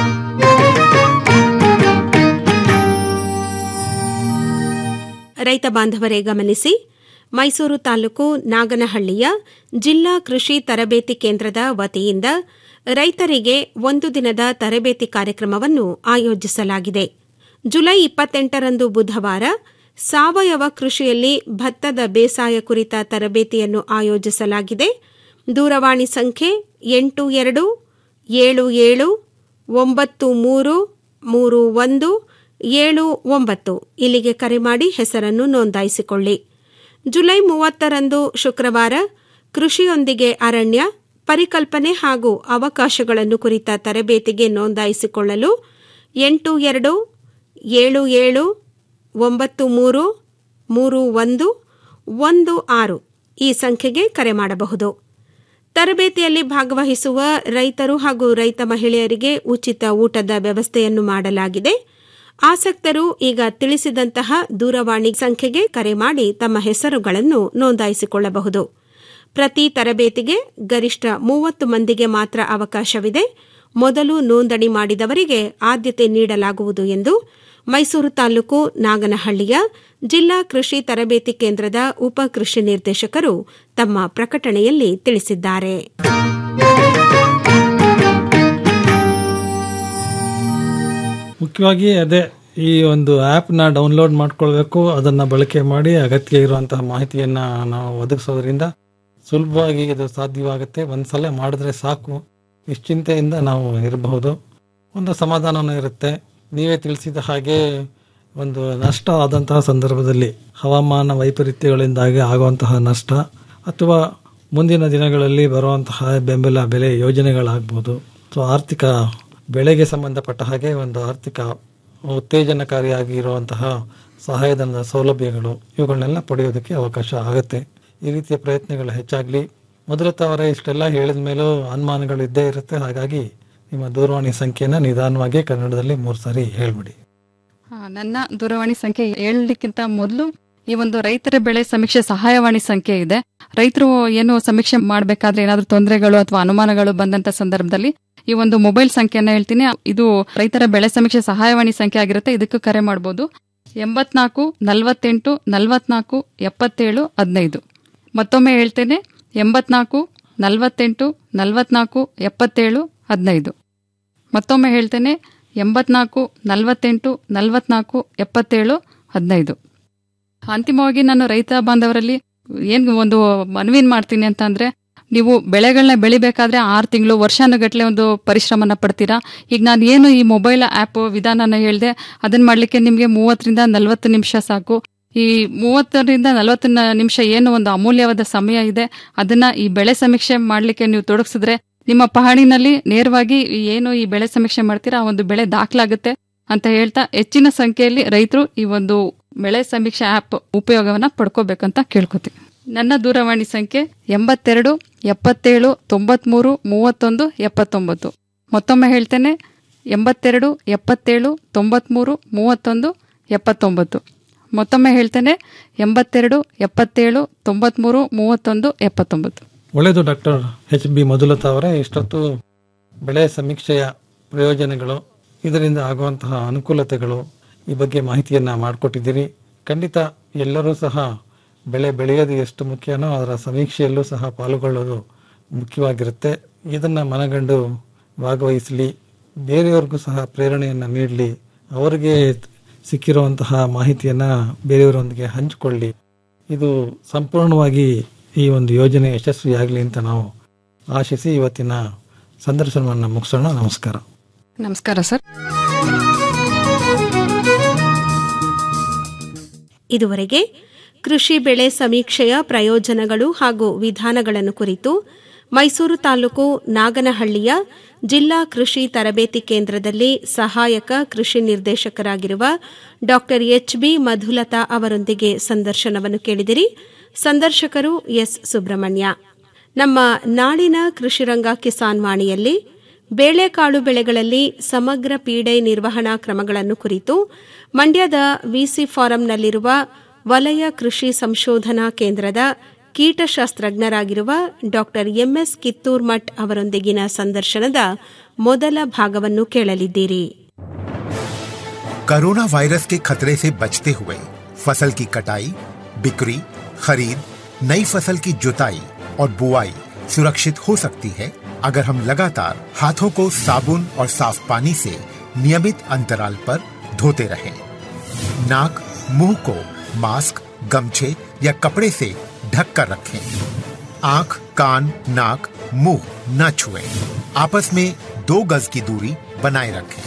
ಸರ್ ರೈತ ಬಾಂಧವರೇ ಗಮನಿಸಿ ಮೈಸೂರು ತಾಲೂಕು ನಾಗನಹಳ್ಳಿಯ ಜಿಲ್ಲಾ ಕೃಷಿ ತರಬೇತಿ ಕೇಂದ್ರದ ವತಿಯಿಂದ ರೈತರಿಗೆ ಒಂದು ದಿನದ ತರಬೇತಿ ಕಾರ್ಯಕ್ರಮವನ್ನು ಆಯೋಜಿಸಲಾಗಿದೆ ಜುಲೈ ಇಪ್ಪತ್ತೆಂಟರಂದು ಬುಧವಾರ ಸಾವಯವ ಕೃಷಿಯಲ್ಲಿ ಭತ್ತದ ಬೇಸಾಯ ಕುರಿತ ತರಬೇತಿಯನ್ನು ಆಯೋಜಿಸಲಾಗಿದೆ ದೂರವಾಣಿ ಸಂಖ್ಯೆ ಎಂಟು ಎರಡು ಏಳು ಏಳು ಒಂಬತ್ತು ಮೂರು ಮೂರು ಒಂದು ಏಳು ಒಂಬತ್ತು ಇಲ್ಲಿಗೆ ಕರೆ ಮಾಡಿ ಹೆಸರನ್ನು ನೋಂದಾಯಿಸಿಕೊಳ್ಳಿ ಜುಲೈ ಮೂವತ್ತರಂದು ಶುಕ್ರವಾರ ಕೃಷಿಯೊಂದಿಗೆ ಅರಣ್ಯ ಪರಿಕಲ್ಪನೆ ಹಾಗೂ ಅವಕಾಶಗಳನ್ನು ಕುರಿತ ತರಬೇತಿಗೆ ನೋಂದಾಯಿಸಿಕೊಳ್ಳಲು ಎಂಟು ಎರಡು ಏಳು ಏಳು ಒಂಬತ್ತು ಮೂರು ಮೂರು ಒಂದು ಒಂದು ಆರು ಈ ಸಂಖ್ಯೆಗೆ ಕರೆ ಮಾಡಬಹುದು ತರಬೇತಿಯಲ್ಲಿ ಭಾಗವಹಿಸುವ ರೈತರು ಹಾಗೂ ರೈತ ಮಹಿಳೆಯರಿಗೆ ಉಚಿತ ಊಟದ ವ್ಯವಸ್ಥೆಯನ್ನು ಮಾಡಲಾಗಿದೆ ಆಸಕ್ತರು ಈಗ ತಿಳಿಸಿದಂತಹ ದೂರವಾಣಿ ಸಂಖ್ಯೆಗೆ ಕರೆ ಮಾಡಿ ತಮ್ಮ ಹೆಸರುಗಳನ್ನು ನೋಂದಾಯಿಸಿಕೊಳ್ಳಬಹುದು ಪ್ರತಿ ತರಬೇತಿಗೆ ಗರಿಷ್ಠ ಮೂವತ್ತು ಮಂದಿಗೆ ಮಾತ್ರ ಅವಕಾಶವಿದೆ ಮೊದಲು ನೋಂದಣಿ ಮಾಡಿದವರಿಗೆ ಆದ್ಯತೆ ನೀಡಲಾಗುವುದು ಎಂದು ಮೈಸೂರು ತಾಲೂಕು ನಾಗನಹಳ್ಳಿಯ ಜಿಲ್ಲಾ ಕೃಷಿ ತರಬೇತಿ ಕೇಂದ್ರದ ಉಪ ಕೃಷಿ ನಿರ್ದೇಶಕರು ತಮ್ಮ ಪ್ರಕಟಣೆಯಲ್ಲಿ ತಿಳಿಸಿದ್ದಾರೆ ಮುಖ್ಯವಾಗಿ ಅದೇ ಈ ಒಂದು ಆ್ಯಪ್ನ ಡೌನ್ಲೋಡ್ ಮಾಡ್ಕೊಳ್ಬೇಕು ಅದನ್ನು ಬಳಕೆ ಮಾಡಿ ಅಗತ್ಯ ಇರುವಂತಹ ಮಾಹಿತಿಯನ್ನು ನಾವು ಒದಗಿಸೋದ್ರಿಂದ ಸುಲಭವಾಗಿ ಇದು ಸಾಧ್ಯವಾಗುತ್ತೆ ಒಂದ್ಸಲ ಮಾಡಿದ್ರೆ ಸಾಕು ನಿಶ್ಚಿಂತೆಯಿಂದ ನಾವು ಇರಬಹುದು ಒಂದು ಸಮಾಧಾನವೂ ಇರುತ್ತೆ ನೀವೇ ತಿಳಿಸಿದ ಹಾಗೆ ಒಂದು ನಷ್ಟ ಆದಂತಹ ಸಂದರ್ಭದಲ್ಲಿ ಹವಾಮಾನ ವೈಪರೀತ್ಯಗಳಿಂದಾಗಿ ಆಗುವಂತಹ ನಷ್ಟ ಅಥವಾ ಮುಂದಿನ ದಿನಗಳಲ್ಲಿ ಬರುವಂತಹ ಬೆಂಬಲ ಬೆಲೆ ಯೋಜನೆಗಳಾಗ್ಬೋದು ಸೊ ಆರ್ಥಿಕ ಬೆಳೆಗೆ ಸಂಬಂಧಪಟ್ಟ ಹಾಗೆ ಒಂದು ಆರ್ಥಿಕ ಉತ್ತೇಜನಕಾರಿಯಾಗಿ ಇರುವಂತಹ ಸಹಾಯಧನದ ಸೌಲಭ್ಯಗಳು ಇವುಗಳನ್ನೆಲ್ಲ ಪಡೆಯೋದಕ್ಕೆ ಅವಕಾಶ ಆಗುತ್ತೆ ಈ ರೀತಿಯ ಪ್ರಯತ್ನಗಳು ಹೆಚ್ಚಾಗಲಿ ಮೊದಲ ತವರ ಇಷ್ಟೆಲ್ಲ ಹೇಳಿದ ಮೇಲೂ ಅನುಮಾನಗಳು ಇದ್ದೇ ಇರುತ್ತೆ ಹಾಗಾಗಿ ನಿಮ್ಮ ದೂರವಾಣಿ ಸಂಖ್ಯೆನ ನಿಧಾನವಾಗಿ ಕನ್ನಡದಲ್ಲಿ ಮೂರು ಸಾರಿ ಹೇಳ್ಬಿಡಿ ಆ, ನನ್ನ ದೂರವಾಣಿ ಸಂಖ್ಯೆ ಹೇಳಲಿಕ್ಕಿಂತ ಮೊದಲು ಈ ಒಂದು ರೈತರ ಬೆಳೆ ಸಮೀಕ್ಷೆ ಸಹಾಯವಾಣಿ ಸಂಖ್ಯೆ ಇದೆ ರೈತರು ಏನು ಸಮೀಕ್ಷೆ ಮಾಡಬೇಕಾದ್ರೆ ಏನಾದರೂ ತೊಂದರೆಗಳು ಅಥವಾ ಅನುಮಾನಗಳು ಬಂದಂತ ಸಂದರ್ಭದಲ್ಲಿ ಈ ಒಂದು ಮೊಬೈಲ್ ಸಂಖ್ಯೆನ ಹೇಳ್ತೀನಿ ಇದು ರೈತರ ಬೆಳೆ ಸಮೀಕ್ಷೆ ಸಹಾಯವಾಣಿ ಸಂಖ್ಯೆ ಆಗಿರುತ್ತೆ ಇದಕ್ಕೂ ಕರೆ ಮಾಡಬಹುದು ಎಂಬತ್ನಾಲ್ಕು ನಲವತ್ತೆಂಟು ನಲವತ್ನಾಲ್ಕು ಎಪ್ಪತ್ತೇಳು ಹದಿನೈದು ಮತ್ತೊಮ್ಮೆ ಹೇಳ್ತೇನೆ ಎಂಬತ್ನಾಲ್ಕು ನಲವತ್ತೆಂಟು ನಲವತ್ನಾಲ್ಕು ಎಪ್ಪತ್ತೇಳು ಹದಿನೈದು ಮತ್ತೊಮ್ಮೆ ಹೇಳ್ತೇನೆ ಎಂಬತ್ನಾಲ್ಕು ನಲವತ್ತೆಂಟು ನಲವತ್ನಾಲ್ಕು ಎಪ್ಪತ್ತೇಳು ಹದಿನೈದು ಅಂತಿಮವಾಗಿ ನಾನು ರೈತ ಬಾಂಧವರಲ್ಲಿ ಏನು ಒಂದು ಮನವಿನ್ ಮಾಡ್ತೀನಿ ಅಂತ ಅಂದ್ರೆ ನೀವು ಬೆಳೆಗಳನ್ನ ಬೆಳಿಬೇಕಾದ್ರೆ ಆರು ತಿಂಗಳು ವರ್ಷಾನುಗಟ್ಲೆ ಒಂದು ಪರಿಶ್ರಮನ ಪಡ್ತೀರಾ ಈಗ ನಾನು ಏನು ಈ ಮೊಬೈಲ್ ಆ್ಯಪ್ ವಿಧಾನನ ಹೇಳಿದೆ ಅದನ್ನ ಮಾಡಲಿಕ್ಕೆ ನಿಮಗೆ ಮೂವತ್ತರಿಂದ ನಲವತ್ತು ನಿಮಿಷ ಸಾಕು ಈ ಮೂವತ್ತರಿಂದ ನಲವತ್ತು ನಿಮಿಷ ಏನು ಒಂದು ಅಮೂಲ್ಯವಾದ ಸಮಯ ಇದೆ ಅದನ್ನ ಈ ಬೆಳೆ ಸಮೀಕ್ಷೆ ಮಾಡಲಿಕ್ಕೆ ನೀವು ತೊಡಗಿಸಿದ್ರೆ ನಿಮ್ಮ ಪಹಾಣಿನಲ್ಲಿ ನೇರವಾಗಿ ಈ ಏನು ಈ ಬೆಳೆ ಸಮೀಕ್ಷೆ ಮಾಡ್ತೀರಾ ಆ ಒಂದು ಬೆಳೆ ದಾಖಲಾಗುತ್ತೆ ಅಂತ ಹೇಳ್ತಾ ಹೆಚ್ಚಿನ ಸಂಖ್ಯೆಯಲ್ಲಿ ರೈತರು ಈ ಒಂದು ಬೆಳೆ ಸಮೀಕ್ಷೆ ಆ್ಯಪ್ ಉಪಯೋಗವನ್ನ ಪಡ್ಕೋಬೇಕಂತ ಕೇಳ್ಕೊತೀನಿ ನನ್ನ ದೂರವಾಣಿ ಸಂಖ್ಯೆ ಎಂಬತ್ತೆರಡು ಎಪ್ಪತ್ತೇಳು ತೊಂಬತ್ಮೂರು ಮೂವತ್ತೊಂದು ಎಪ್ಪತ್ತೊಂಬತ್ತು ಮತ್ತೊಮ್ಮೆ ಹೇಳ್ತೇನೆ ಎಂಬತ್ತೆರಡು ಎಪ್ಪತ್ತೇಳು ತೊಂಬತ್ಮೂರು ಮೂವತ್ತೊಂದು ಎಪ್ಪತ್ತೊಂಬತ್ತು ಮತ್ತೊಮ್ಮೆ ಹೇಳ್ತೇನೆ ಎಂಬತ್ತೆರಡು ಎಪ್ಪತ್ತೇಳು ತೊಂಬತ್ಮೂರು ಮೂವತ್ತೊಂದು ಎಪ್ಪತ್ತೊಂಬತ್ತು ಒಳ್ಳೆಯದು ಡಾಕ್ಟರ್ ಎಚ್ ಬಿ ಮಧುಲತಾ ಅವರೇ ಇಷ್ಟೊತ್ತು ಬೆಳೆ ಸಮೀಕ್ಷೆಯ ಪ್ರಯೋಜನಗಳು ಇದರಿಂದ ಆಗುವಂತಹ ಅನುಕೂಲತೆಗಳು ಈ ಬಗ್ಗೆ ಮಾಹಿತಿಯನ್ನು ಮಾಡಿಕೊಟ್ಟಿದ್ದೀರಿ ಖಂಡಿತ ಎಲ್ಲರೂ ಸಹ ಬೆಳೆ ಬೆಳೆಯೋದು ಎಷ್ಟು ಮುಖ್ಯನೋ ಅದರ ಸಮೀಕ್ಷೆಯಲ್ಲೂ ಸಹ ಪಾಲ್ಗೊಳ್ಳೋದು ಮುಖ್ಯವಾಗಿರುತ್ತೆ ಇದನ್ನು ಮನಗಂಡು ಭಾಗವಹಿಸಲಿ ಬೇರೆಯವ್ರಿಗೂ ಸಹ ಪ್ರೇರಣೆಯನ್ನು ನೀಡಲಿ ಅವರಿಗೆ ಸಿಕ್ಕಿರುವಂತಹ ಮಾಹಿತಿಯನ್ನು ಬೇರೆಯವರೊಂದಿಗೆ ಹಂಚಿಕೊಳ್ಳಿ ಇದು ಸಂಪೂರ್ಣವಾಗಿ ಈ ಒಂದು ಯೋಜನೆ ಯಶಸ್ವಿಯಾಗಲಿ ಅಂತ ನಾವು ಆಶಿಸಿ ಇವತ್ತಿನ ಸಂದರ್ಶನವನ್ನು ಮುಗಿಸೋಣ ನಮಸ್ಕಾರ ನಮಸ್ಕಾರ ಸರ್ ಇದುವರೆಗೆ ಕೃಷಿ ಬೆಳೆ ಸಮೀಕ್ಷೆಯ ಪ್ರಯೋಜನಗಳು ಹಾಗೂ ವಿಧಾನಗಳನ್ನು ಕುರಿತು ಮೈಸೂರು ತಾಲೂಕು ನಾಗನಹಳ್ಳಿಯ ಜಿಲ್ಲಾ ಕೃಷಿ ತರಬೇತಿ ಕೇಂದ್ರದಲ್ಲಿ ಸಹಾಯಕ ಕೃಷಿ ನಿರ್ದೇಶಕರಾಗಿರುವ ಡಾ ಎಚ್ ಬಿ ಮಧುಲತಾ ಅವರೊಂದಿಗೆ ಸಂದರ್ಶನವನ್ನು ಕೇಳಿದಿರಿ ಸಂದರ್ಶಕರು ಎಸ್ ಸುಬ್ರಹ್ಮಣ್ಯ ನಮ್ಮ ನಾಡಿನ ಕೃಷಿರಂಗ ಕಿಸಾನ್ ವಾಣಿಯಲ್ಲಿ ಬೇಳೆಕಾಳು ಬೆಳೆಗಳಲ್ಲಿ ಸಮಗ್ರ ಪೀಡೆ ನಿರ್ವಹಣಾ ಕ್ರಮಗಳನ್ನು ಕುರಿತು ಮಂಡ್ಯದ ವಿಸಿ ಫಾರಂನಲ್ಲಿರುವ ವಲಯ ಕೃಷಿ ಸಂಶೋಧನಾ ಕೇಂದ್ರದ ಕೀಟಶಾಸ್ತ್ರಜ್ಞರಾಗಿರುವ ಡಾ ಎಂಎಸ್ ಕಿತ್ತೂರ್ ಮಠ್ ಅವರೊಂದಿಗಿನ ಸಂದರ್ಶನದ ಮೊದಲ ಭಾಗವನ್ನು ಕೇಳಲಿದ್ದೀರಿ कोरोना वायरस के खतरे से बचते हुए फसल की कटाई बिक्री खरीद नई फसल की जुताई और बुआई सुरक्षित हो सकती है अगर हम लगातार हाथों को साबुन और साफ पानी से नियमित अंतराल पर धोते रहें। नाक मुंह को मास्क गमछे या कपड़े से ढक कर रखें आंख कान नाक मुंह न छुएं। आपस में दो गज की दूरी बनाए रखें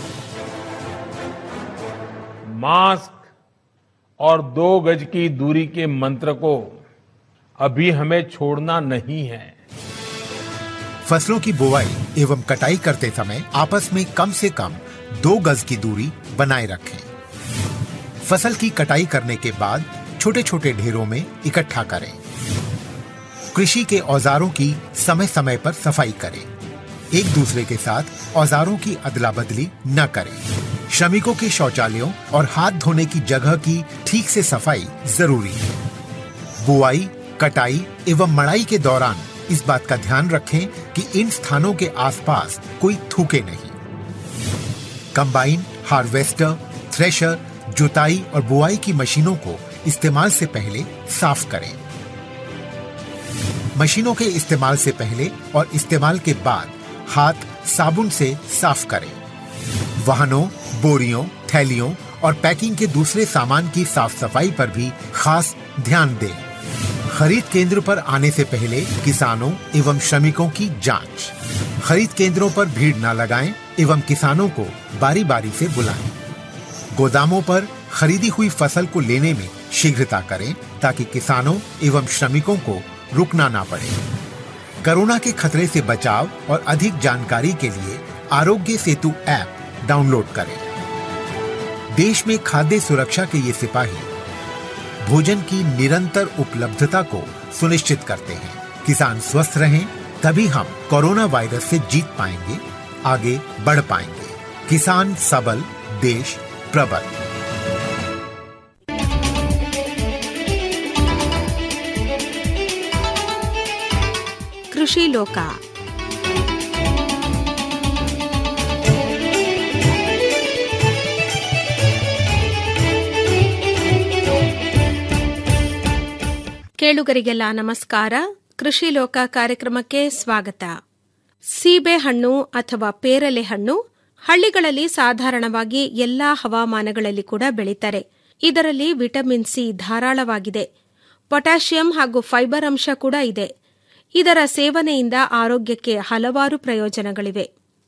मास्क और दो गज की दूरी के मंत्र को अभी हमें छोड़ना नहीं है फसलों की बुवाई एवं कटाई करते समय आपस में कम से कम दो गज की दूरी बनाए रखें फसल की कटाई करने के बाद छोटे छोटे ढेरों में इकट्ठा करें कृषि के औजारों की समय समय पर सफाई करें एक दूसरे के साथ औजारों की अदला बदली न करें श्रमिकों के शौचालयों और हाथ धोने की जगह की ठीक से सफाई जरूरी है बुआई कटाई एवं मड़ाई के दौरान इस बात का ध्यान रखें कि इन स्थानों के आसपास कोई थूके नहीं कंबाइन हार्वेस्टर थ्रेशर जुताई और बुआई की मशीनों को इस्तेमाल से पहले साफ करें मशीनों के इस्तेमाल से पहले और इस्तेमाल के बाद हाथ साबुन से साफ करें वाहनों बोरियों थैलियों और पैकिंग के दूसरे सामान की साफ सफाई पर भी खास ध्यान दें खरीद केंद्र पर आने से पहले किसानों एवं श्रमिकों की जांच खरीद केंद्रों पर भीड़ न लगाएं एवं किसानों को बारी बारी से बुलाएं गोदामों पर खरीदी हुई फसल को लेने में शीघ्रता करें ताकि किसानों एवं श्रमिकों को रुकना ना पड़े कोरोना के खतरे से बचाव और अधिक जानकारी के लिए आरोग्य सेतु ऐप डाउनलोड करें देश में खाद्य सुरक्षा के ये सिपाही भोजन की निरंतर उपलब्धता को सुनिश्चित करते हैं किसान स्वस्थ रहें तभी हम कोरोना वायरस से जीत पाएंगे आगे बढ़ पाएंगे किसान सबल देश प्रबल ಕೃಷಿ ಲೋಕ ಕೇಳುಗರಿಗೆಲ್ಲ ನಮಸ್ಕಾರ ಕೃಷಿ ಲೋಕ ಕಾರ್ಯಕ್ರಮಕ್ಕೆ ಸ್ವಾಗತ ಸೀಬೆ ಹಣ್ಣು ಅಥವಾ ಪೇರಲೆ ಹಣ್ಣು ಹಳ್ಳಿಗಳಲ್ಲಿ ಸಾಧಾರಣವಾಗಿ ಎಲ್ಲಾ ಹವಾಮಾನಗಳಲ್ಲಿ ಕೂಡ ಬೆಳೀತಾರೆ ಇದರಲ್ಲಿ ವಿಟಮಿನ್ ಸಿ ಧಾರಾಳವಾಗಿದೆ ಪೊಟ್ಯಾಷಿಯಂ ಹಾಗೂ ಫೈಬರ್ ಅಂಶ ಕೂಡ ಇದೆ ಇದರ ಸೇವನೆಯಿಂದ ಆರೋಗ್ಯಕ್ಕೆ ಹಲವಾರು ಪ್ರಯೋಜನಗಳಿವೆ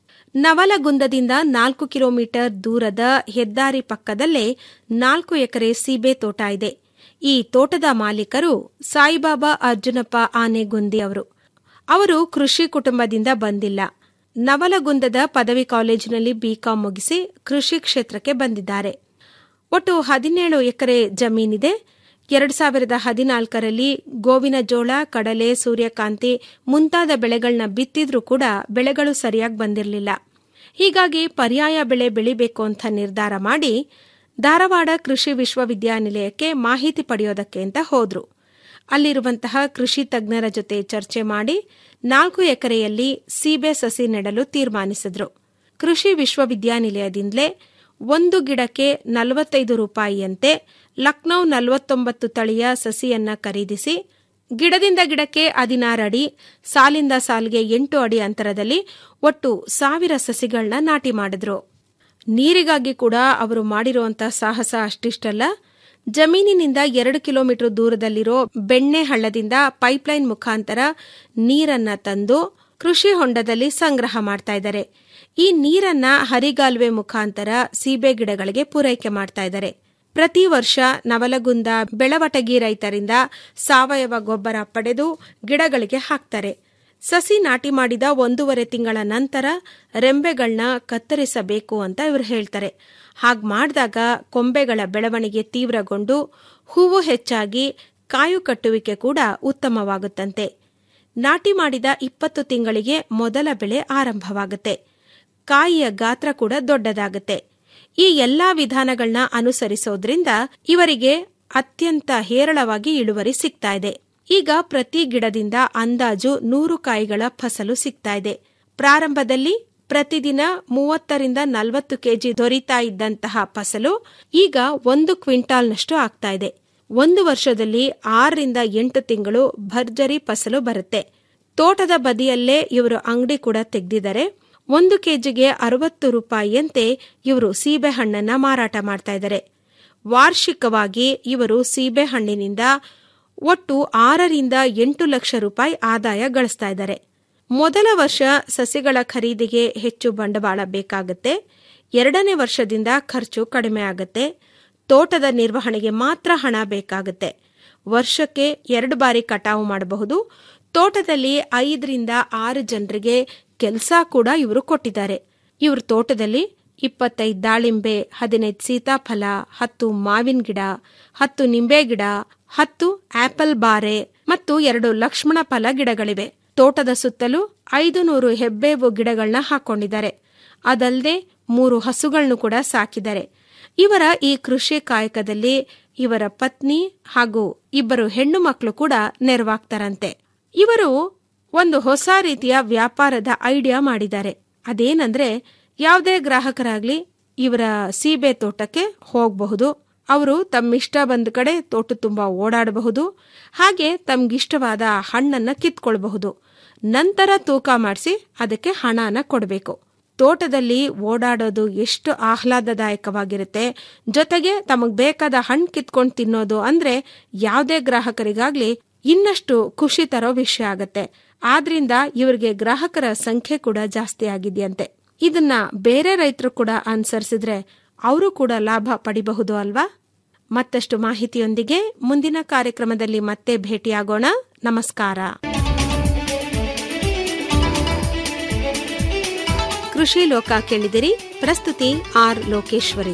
ನವಲಗುಂದದಿಂದ ನಾಲ್ಕು ಕಿಲೋಮೀಟರ್ ದೂರದ ಹೆದ್ದಾರಿ ಪಕ್ಕದಲ್ಲೇ ನಾಲ್ಕು ಎಕರೆ ಸೀಬೆ ತೋಟ ಇದೆ ಈ ತೋಟದ ಮಾಲೀಕರು ಸಾಯಿಬಾಬಾ ಅರ್ಜುನಪ್ಪ ಆನೆಗುಂದಿ ಅವರು ಅವರು ಕೃಷಿ ಕುಟುಂಬದಿಂದ ಬಂದಿಲ್ಲ ನವಲಗುಂದದ ಪದವಿ ಕಾಲೇಜಿನಲ್ಲಿ ಬಿಕಾಂ ಮುಗಿಸಿ ಕೃಷಿ ಕ್ಷೇತ್ರಕ್ಕೆ ಬಂದಿದ್ದಾರೆ ಒಟ್ಟು ಹದಿನೇಳು ಎಕರೆ ಜಮೀನಿದೆ ಎರಡು ಸಾವಿರದ ಹದಿನಾಲ್ಕರಲ್ಲಿ ಗೋವಿನ ಜೋಳ ಕಡಲೆ ಸೂರ್ಯಕಾಂತಿ ಮುಂತಾದ ಬೆಳೆಗಳನ್ನ ಬಿತ್ತಿದ್ರೂ ಕೂಡ ಬೆಳೆಗಳು ಸರಿಯಾಗಿ ಬಂದಿರಲಿಲ್ಲ ಹೀಗಾಗಿ ಪರ್ಯಾಯ ಬೆಳೆ ಬೆಳಿಬೇಕು ಅಂತ ನಿರ್ಧಾರ ಮಾಡಿ ಧಾರವಾಡ ಕೃಷಿ ವಿಶ್ವವಿದ್ಯಾನಿಲಯಕ್ಕೆ ಮಾಹಿತಿ ಪಡೆಯೋದಕ್ಕೆ ಅಂತ ಹೋದ್ರು ಅಲ್ಲಿರುವಂತಹ ಕೃಷಿ ತಜ್ಞರ ಜೊತೆ ಚರ್ಚೆ ಮಾಡಿ ನಾಲ್ಕು ಎಕರೆಯಲ್ಲಿ ಸೀಬೆ ಸಸಿ ನೆಡಲು ತೀರ್ಮಾನಿಸಿದ್ರು ಕೃಷಿ ವಿಶ್ವವಿದ್ಯಾನಿಲಯದಿಂದಲೇ ಒಂದು ಗಿಡಕ್ಕೆ ನಲವತ್ತೈದು ರೂಪಾಯಿಯಂತೆ ಲಕ್ನೌ ನಲವತ್ತೊಂಬತ್ತು ತಳಿಯ ಸಸಿಯನ್ನ ಖರೀದಿಸಿ ಗಿಡದಿಂದ ಗಿಡಕ್ಕೆ ಹದಿನಾರು ಅಡಿ ಸಾಲಿಂದ ಸಾಲಿಗೆ ಎಂಟು ಅಡಿ ಅಂತರದಲ್ಲಿ ಒಟ್ಟು ಸಾವಿರ ಸಸಿಗಳನ್ನ ನಾಟಿ ಮಾಡಿದ್ರು ನೀರಿಗಾಗಿ ಕೂಡ ಅವರು ಮಾಡಿರುವಂತಹ ಸಾಹಸ ಅಷ್ಟಿಷ್ಟಲ್ಲ ಜಮೀನಿನಿಂದ ಎರಡು ಕಿಲೋಮೀಟರ್ ದೂರದಲ್ಲಿರೋ ಬೆಣ್ಣೆ ಹಳ್ಳದಿಂದ ಪೈಪ್ಲೈನ್ ಮುಖಾಂತರ ನೀರನ್ನ ತಂದು ಕೃಷಿ ಹೊಂಡದಲ್ಲಿ ಸಂಗ್ರಹ ಮಾಡ್ತಾ ಇದ್ದಾರೆ ಈ ನೀರನ್ನ ಹರಿಗಾಲುವೆ ಮುಖಾಂತರ ಸೀಬೆ ಗಿಡಗಳಿಗೆ ಪೂರೈಕೆ ಮಾಡ್ತಾ ಇದ್ದಾರೆ ಪ್ರತಿ ವರ್ಷ ನವಲಗುಂದ ಬೆಳವಟಗಿ ರೈತರಿಂದ ಸಾವಯವ ಗೊಬ್ಬರ ಪಡೆದು ಗಿಡಗಳಿಗೆ ಹಾಕ್ತಾರೆ ಸಸಿ ನಾಟಿ ಮಾಡಿದ ಒಂದೂವರೆ ತಿಂಗಳ ನಂತರ ರೆಂಬೆಗಳನ್ನ ಕತ್ತರಿಸಬೇಕು ಅಂತ ಇವರು ಹೇಳ್ತಾರೆ ಹಾಗೆ ಮಾಡಿದಾಗ ಕೊಂಬೆಗಳ ಬೆಳವಣಿಗೆ ತೀವ್ರಗೊಂಡು ಹೂವು ಹೆಚ್ಚಾಗಿ ಕಾಯು ಕಟ್ಟುವಿಕೆ ಕೂಡ ಉತ್ತಮವಾಗುತ್ತಂತೆ ನಾಟಿ ಮಾಡಿದ ಇಪ್ಪತ್ತು ತಿಂಗಳಿಗೆ ಮೊದಲ ಬೆಳೆ ಆರಂಭವಾಗುತ್ತೆ ಕಾಯಿಯ ಗಾತ್ರ ಕೂಡ ದೊಡ್ಡದಾಗುತ್ತೆ ಈ ಎಲ್ಲಾ ವಿಧಾನಗಳನ್ನ ಅನುಸರಿಸೋದ್ರಿಂದ ಇವರಿಗೆ ಅತ್ಯಂತ ಹೇರಳವಾಗಿ ಇಳುವರಿ ಸಿಗ್ತಾ ಇದೆ ಈಗ ಪ್ರತಿ ಗಿಡದಿಂದ ಅಂದಾಜು ನೂರು ಕಾಯಿಗಳ ಫಸಲು ಸಿಗ್ತಾ ಇದೆ ಪ್ರಾರಂಭದಲ್ಲಿ ಪ್ರತಿದಿನ ಮೂವತ್ತರಿಂದ ನಲವತ್ತು ಕೆಜಿ ದೊರೀತಾ ಇದ್ದಂತಹ ಫಸಲು ಈಗ ಒಂದು ಕ್ವಿಂಟಾಲ್ನಷ್ಟು ಆಗ್ತಾ ಇದೆ ಒಂದು ವರ್ಷದಲ್ಲಿ ಆರರಿಂದ ಎಂಟು ತಿಂಗಳು ಭರ್ಜರಿ ಫಸಲು ಬರುತ್ತೆ ತೋಟದ ಬದಿಯಲ್ಲೇ ಇವರು ಅಂಗಡಿ ಕೂಡ ತೆಗೆದಿದ್ದಾರೆ ಒಂದು ಕೆಜಿಗೆ ಅರವತ್ತು ರೂಪಾಯಿಯಂತೆ ಇವರು ಸೀಬೆ ಹಣ್ಣನ್ನ ಮಾರಾಟ ಮಾಡ್ತಾ ಇದ್ದಾರೆ ವಾರ್ಷಿಕವಾಗಿ ಇವರು ಸೀಬೆ ಹಣ್ಣಿನಿಂದ ಒಟ್ಟು ಆರರಿಂದ ಎಂಟು ಲಕ್ಷ ರೂಪಾಯಿ ಆದಾಯ ಗಳಿಸ್ತಾ ಇದ್ದಾರೆ ಮೊದಲ ವರ್ಷ ಸಸಿಗಳ ಖರೀದಿಗೆ ಹೆಚ್ಚು ಬಂಡವಾಳ ಬೇಕಾಗುತ್ತೆ ಎರಡನೇ ವರ್ಷದಿಂದ ಖರ್ಚು ಕಡಿಮೆ ಆಗುತ್ತೆ ತೋಟದ ನಿರ್ವಹಣೆಗೆ ಮಾತ್ರ ಹಣ ಬೇಕಾಗುತ್ತೆ ವರ್ಷಕ್ಕೆ ಎರಡು ಬಾರಿ ಕಟಾವು ಮಾಡಬಹುದು ತೋಟದಲ್ಲಿ ಐದರಿಂದ ಆರು ಜನರಿಗೆ ಕೆಲಸ ಕೂಡ ಇವರು ಕೊಟ್ಟಿದ್ದಾರೆ ಇವ್ರ ತೋಟದಲ್ಲಿ ಇಪ್ಪತ್ತೈದು ದಾಳಿಂಬೆ ಹದಿನೈದು ಸೀತಾಫಲ ಹತ್ತು ಮಾವಿನ ಗಿಡ ಹತ್ತು ನಿಂಬೆ ಗಿಡ ಹತ್ತು ಆಪಲ್ ಬಾರೆ ಮತ್ತು ಎರಡು ಲಕ್ಷ್ಮಣ ಫಲ ಗಿಡಗಳಿವೆ ತೋಟದ ಸುತ್ತಲೂ ಐದು ನೂರು ಹೆಬ್ಬೇವು ಗಿಡಗಳನ್ನ ಹಾಕೊಂಡಿದ್ದಾರೆ ಅದಲ್ಲದೆ ಮೂರು ಹಸುಗಳನ್ನು ಕೂಡ ಸಾಕಿದ್ದಾರೆ ಇವರ ಈ ಕೃಷಿ ಕಾಯಕದಲ್ಲಿ ಇವರ ಪತ್ನಿ ಹಾಗೂ ಇಬ್ಬರು ಹೆಣ್ಣು ಮಕ್ಕಳು ಕೂಡ ನೆರವಾಗ್ತಾರಂತೆ ಇವರು ಒಂದು ಹೊಸ ರೀತಿಯ ವ್ಯಾಪಾರದ ಐಡಿಯಾ ಮಾಡಿದ್ದಾರೆ ಅದೇನಂದ್ರೆ ಯಾವುದೇ ಗ್ರಾಹಕರಾಗ್ಲಿ ಇವರ ಸೀಬೆ ತೋಟಕ್ಕೆ ಹೋಗಬಹುದು ಅವರು ತಮ್ಮಿಷ್ಟ ಬಂದ ಕಡೆ ತೋಟ ತುಂಬಾ ಓಡಾಡಬಹುದು ಹಾಗೆ ತಮ್ಗಿಷ್ಟವಾದ ಹಣ್ಣನ್ನ ಕಿತ್ಕೊಳ್ಬಹುದು ನಂತರ ತೂಕ ಮಾಡಿಸಿ ಅದಕ್ಕೆ ಹಣನ ಕೊಡಬೇಕು ತೋಟದಲ್ಲಿ ಓಡಾಡೋದು ಎಷ್ಟು ಆಹ್ಲಾದದಾಯಕವಾಗಿರುತ್ತೆ ಜೊತೆಗೆ ತಮಗ್ ಬೇಕಾದ ಹಣ್ಣು ಕಿತ್ಕೊಂಡು ತಿನ್ನೋದು ಅಂದ್ರೆ ಯಾವುದೇ ಗ್ರಾಹಕರಿಗಾಗ್ಲಿ ಇನ್ನಷ್ಟು ಖುಷಿ ತರೋ ವಿಷಯ ಆಗತ್ತೆ ಆದ್ರಿಂದ ಇವರಿಗೆ ಗ್ರಾಹಕರ ಸಂಖ್ಯೆ ಕೂಡ ಜಾಸ್ತಿ ಆಗಿದೆಯಂತೆ ಇದನ್ನ ಬೇರೆ ರೈತರು ಕೂಡ ಅನುಸರಿಸಿದ್ರೆ ಅವರು ಕೂಡ ಲಾಭ ಪಡಿಬಹುದು ಅಲ್ವಾ ಮತ್ತಷ್ಟು ಮಾಹಿತಿಯೊಂದಿಗೆ ಮುಂದಿನ ಕಾರ್ಯಕ್ರಮದಲ್ಲಿ ಮತ್ತೆ ಭೇಟಿಯಾಗೋಣ ನಮಸ್ಕಾರ ಕೃಷಿ ಲೋಕ ಕೇಳಿದಿರಿ ಪ್ರಸ್ತುತಿ ಆರ್ ಲೋಕೇಶ್ವರಿ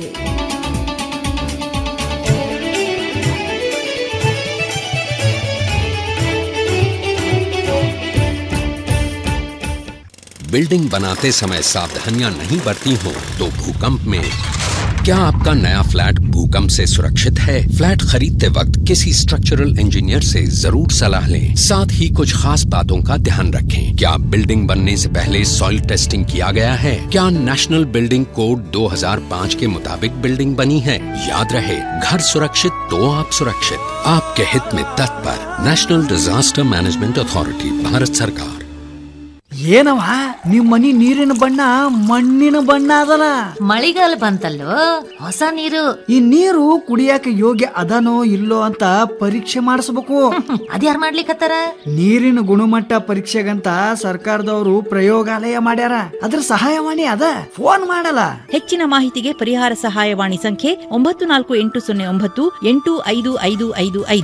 बिल्डिंग बनाते समय सावधानियां नहीं बरती हो तो भूकंप में क्या आपका नया फ्लैट भूकंप से सुरक्षित है फ्लैट खरीदते वक्त किसी स्ट्रक्चरल इंजीनियर से जरूर सलाह लें साथ ही कुछ खास बातों का ध्यान रखें क्या बिल्डिंग बनने से पहले सॉइल टेस्टिंग किया गया है क्या नेशनल बिल्डिंग कोड 2005 के मुताबिक बिल्डिंग बनी है याद रहे घर सुरक्षित तो आप सुरक्षित आपके हित में तत्पर national disaster management authority Bharat सरकार ಏನವ ನಿಮ್ ಮನಿ ನೀರಿನ ಬಣ್ಣ ಮಣ್ಣಿನ ಬಣ್ಣ ಅದಲ್ಲ ಮಳಿಗಾಲ ಬಂತಲ್ಲೋ ಹೊಸ ನೀರು ಈ ನೀರು ಕುಡಿಯಾಕ ಯೋಗ್ಯ ಅದನೋ ಇಲ್ಲೋ ಅಂತ ಪರೀಕ್ಷೆ ಮಾಡಿಸ್ಬೇಕು ಅದ್ಯಾರ್ ಮಾಡ್ಲಿಕತ್ತಾರ ನೀರಿನ ಗುಣಮಟ್ಟ ಪರೀಕ್ಷೆಗಂತ ಸರ್ಕಾರದವರು ಪ್ರಯೋಗಾಲಯ ಮಾಡ್ಯಾರ ಅದ್ರ ಸಹಾಯವಾಣಿ ಅದ ಫೋನ್ ಮಾಡಲ್ಲ ಹೆಚ್ಚಿನ ಮಾಹಿತಿಗೆ ಪರಿಹಾರ ಸಹಾಯವಾಣಿ ಸಂಖ್ಯೆ ಒಂಬತ್ತು ನಾಲ್ಕು ಎಂಟು ಸೊನ್ನೆ ಒಂಬತ್ತು ಎಂಟು ಐದು ಐದು ಐದು ಐದು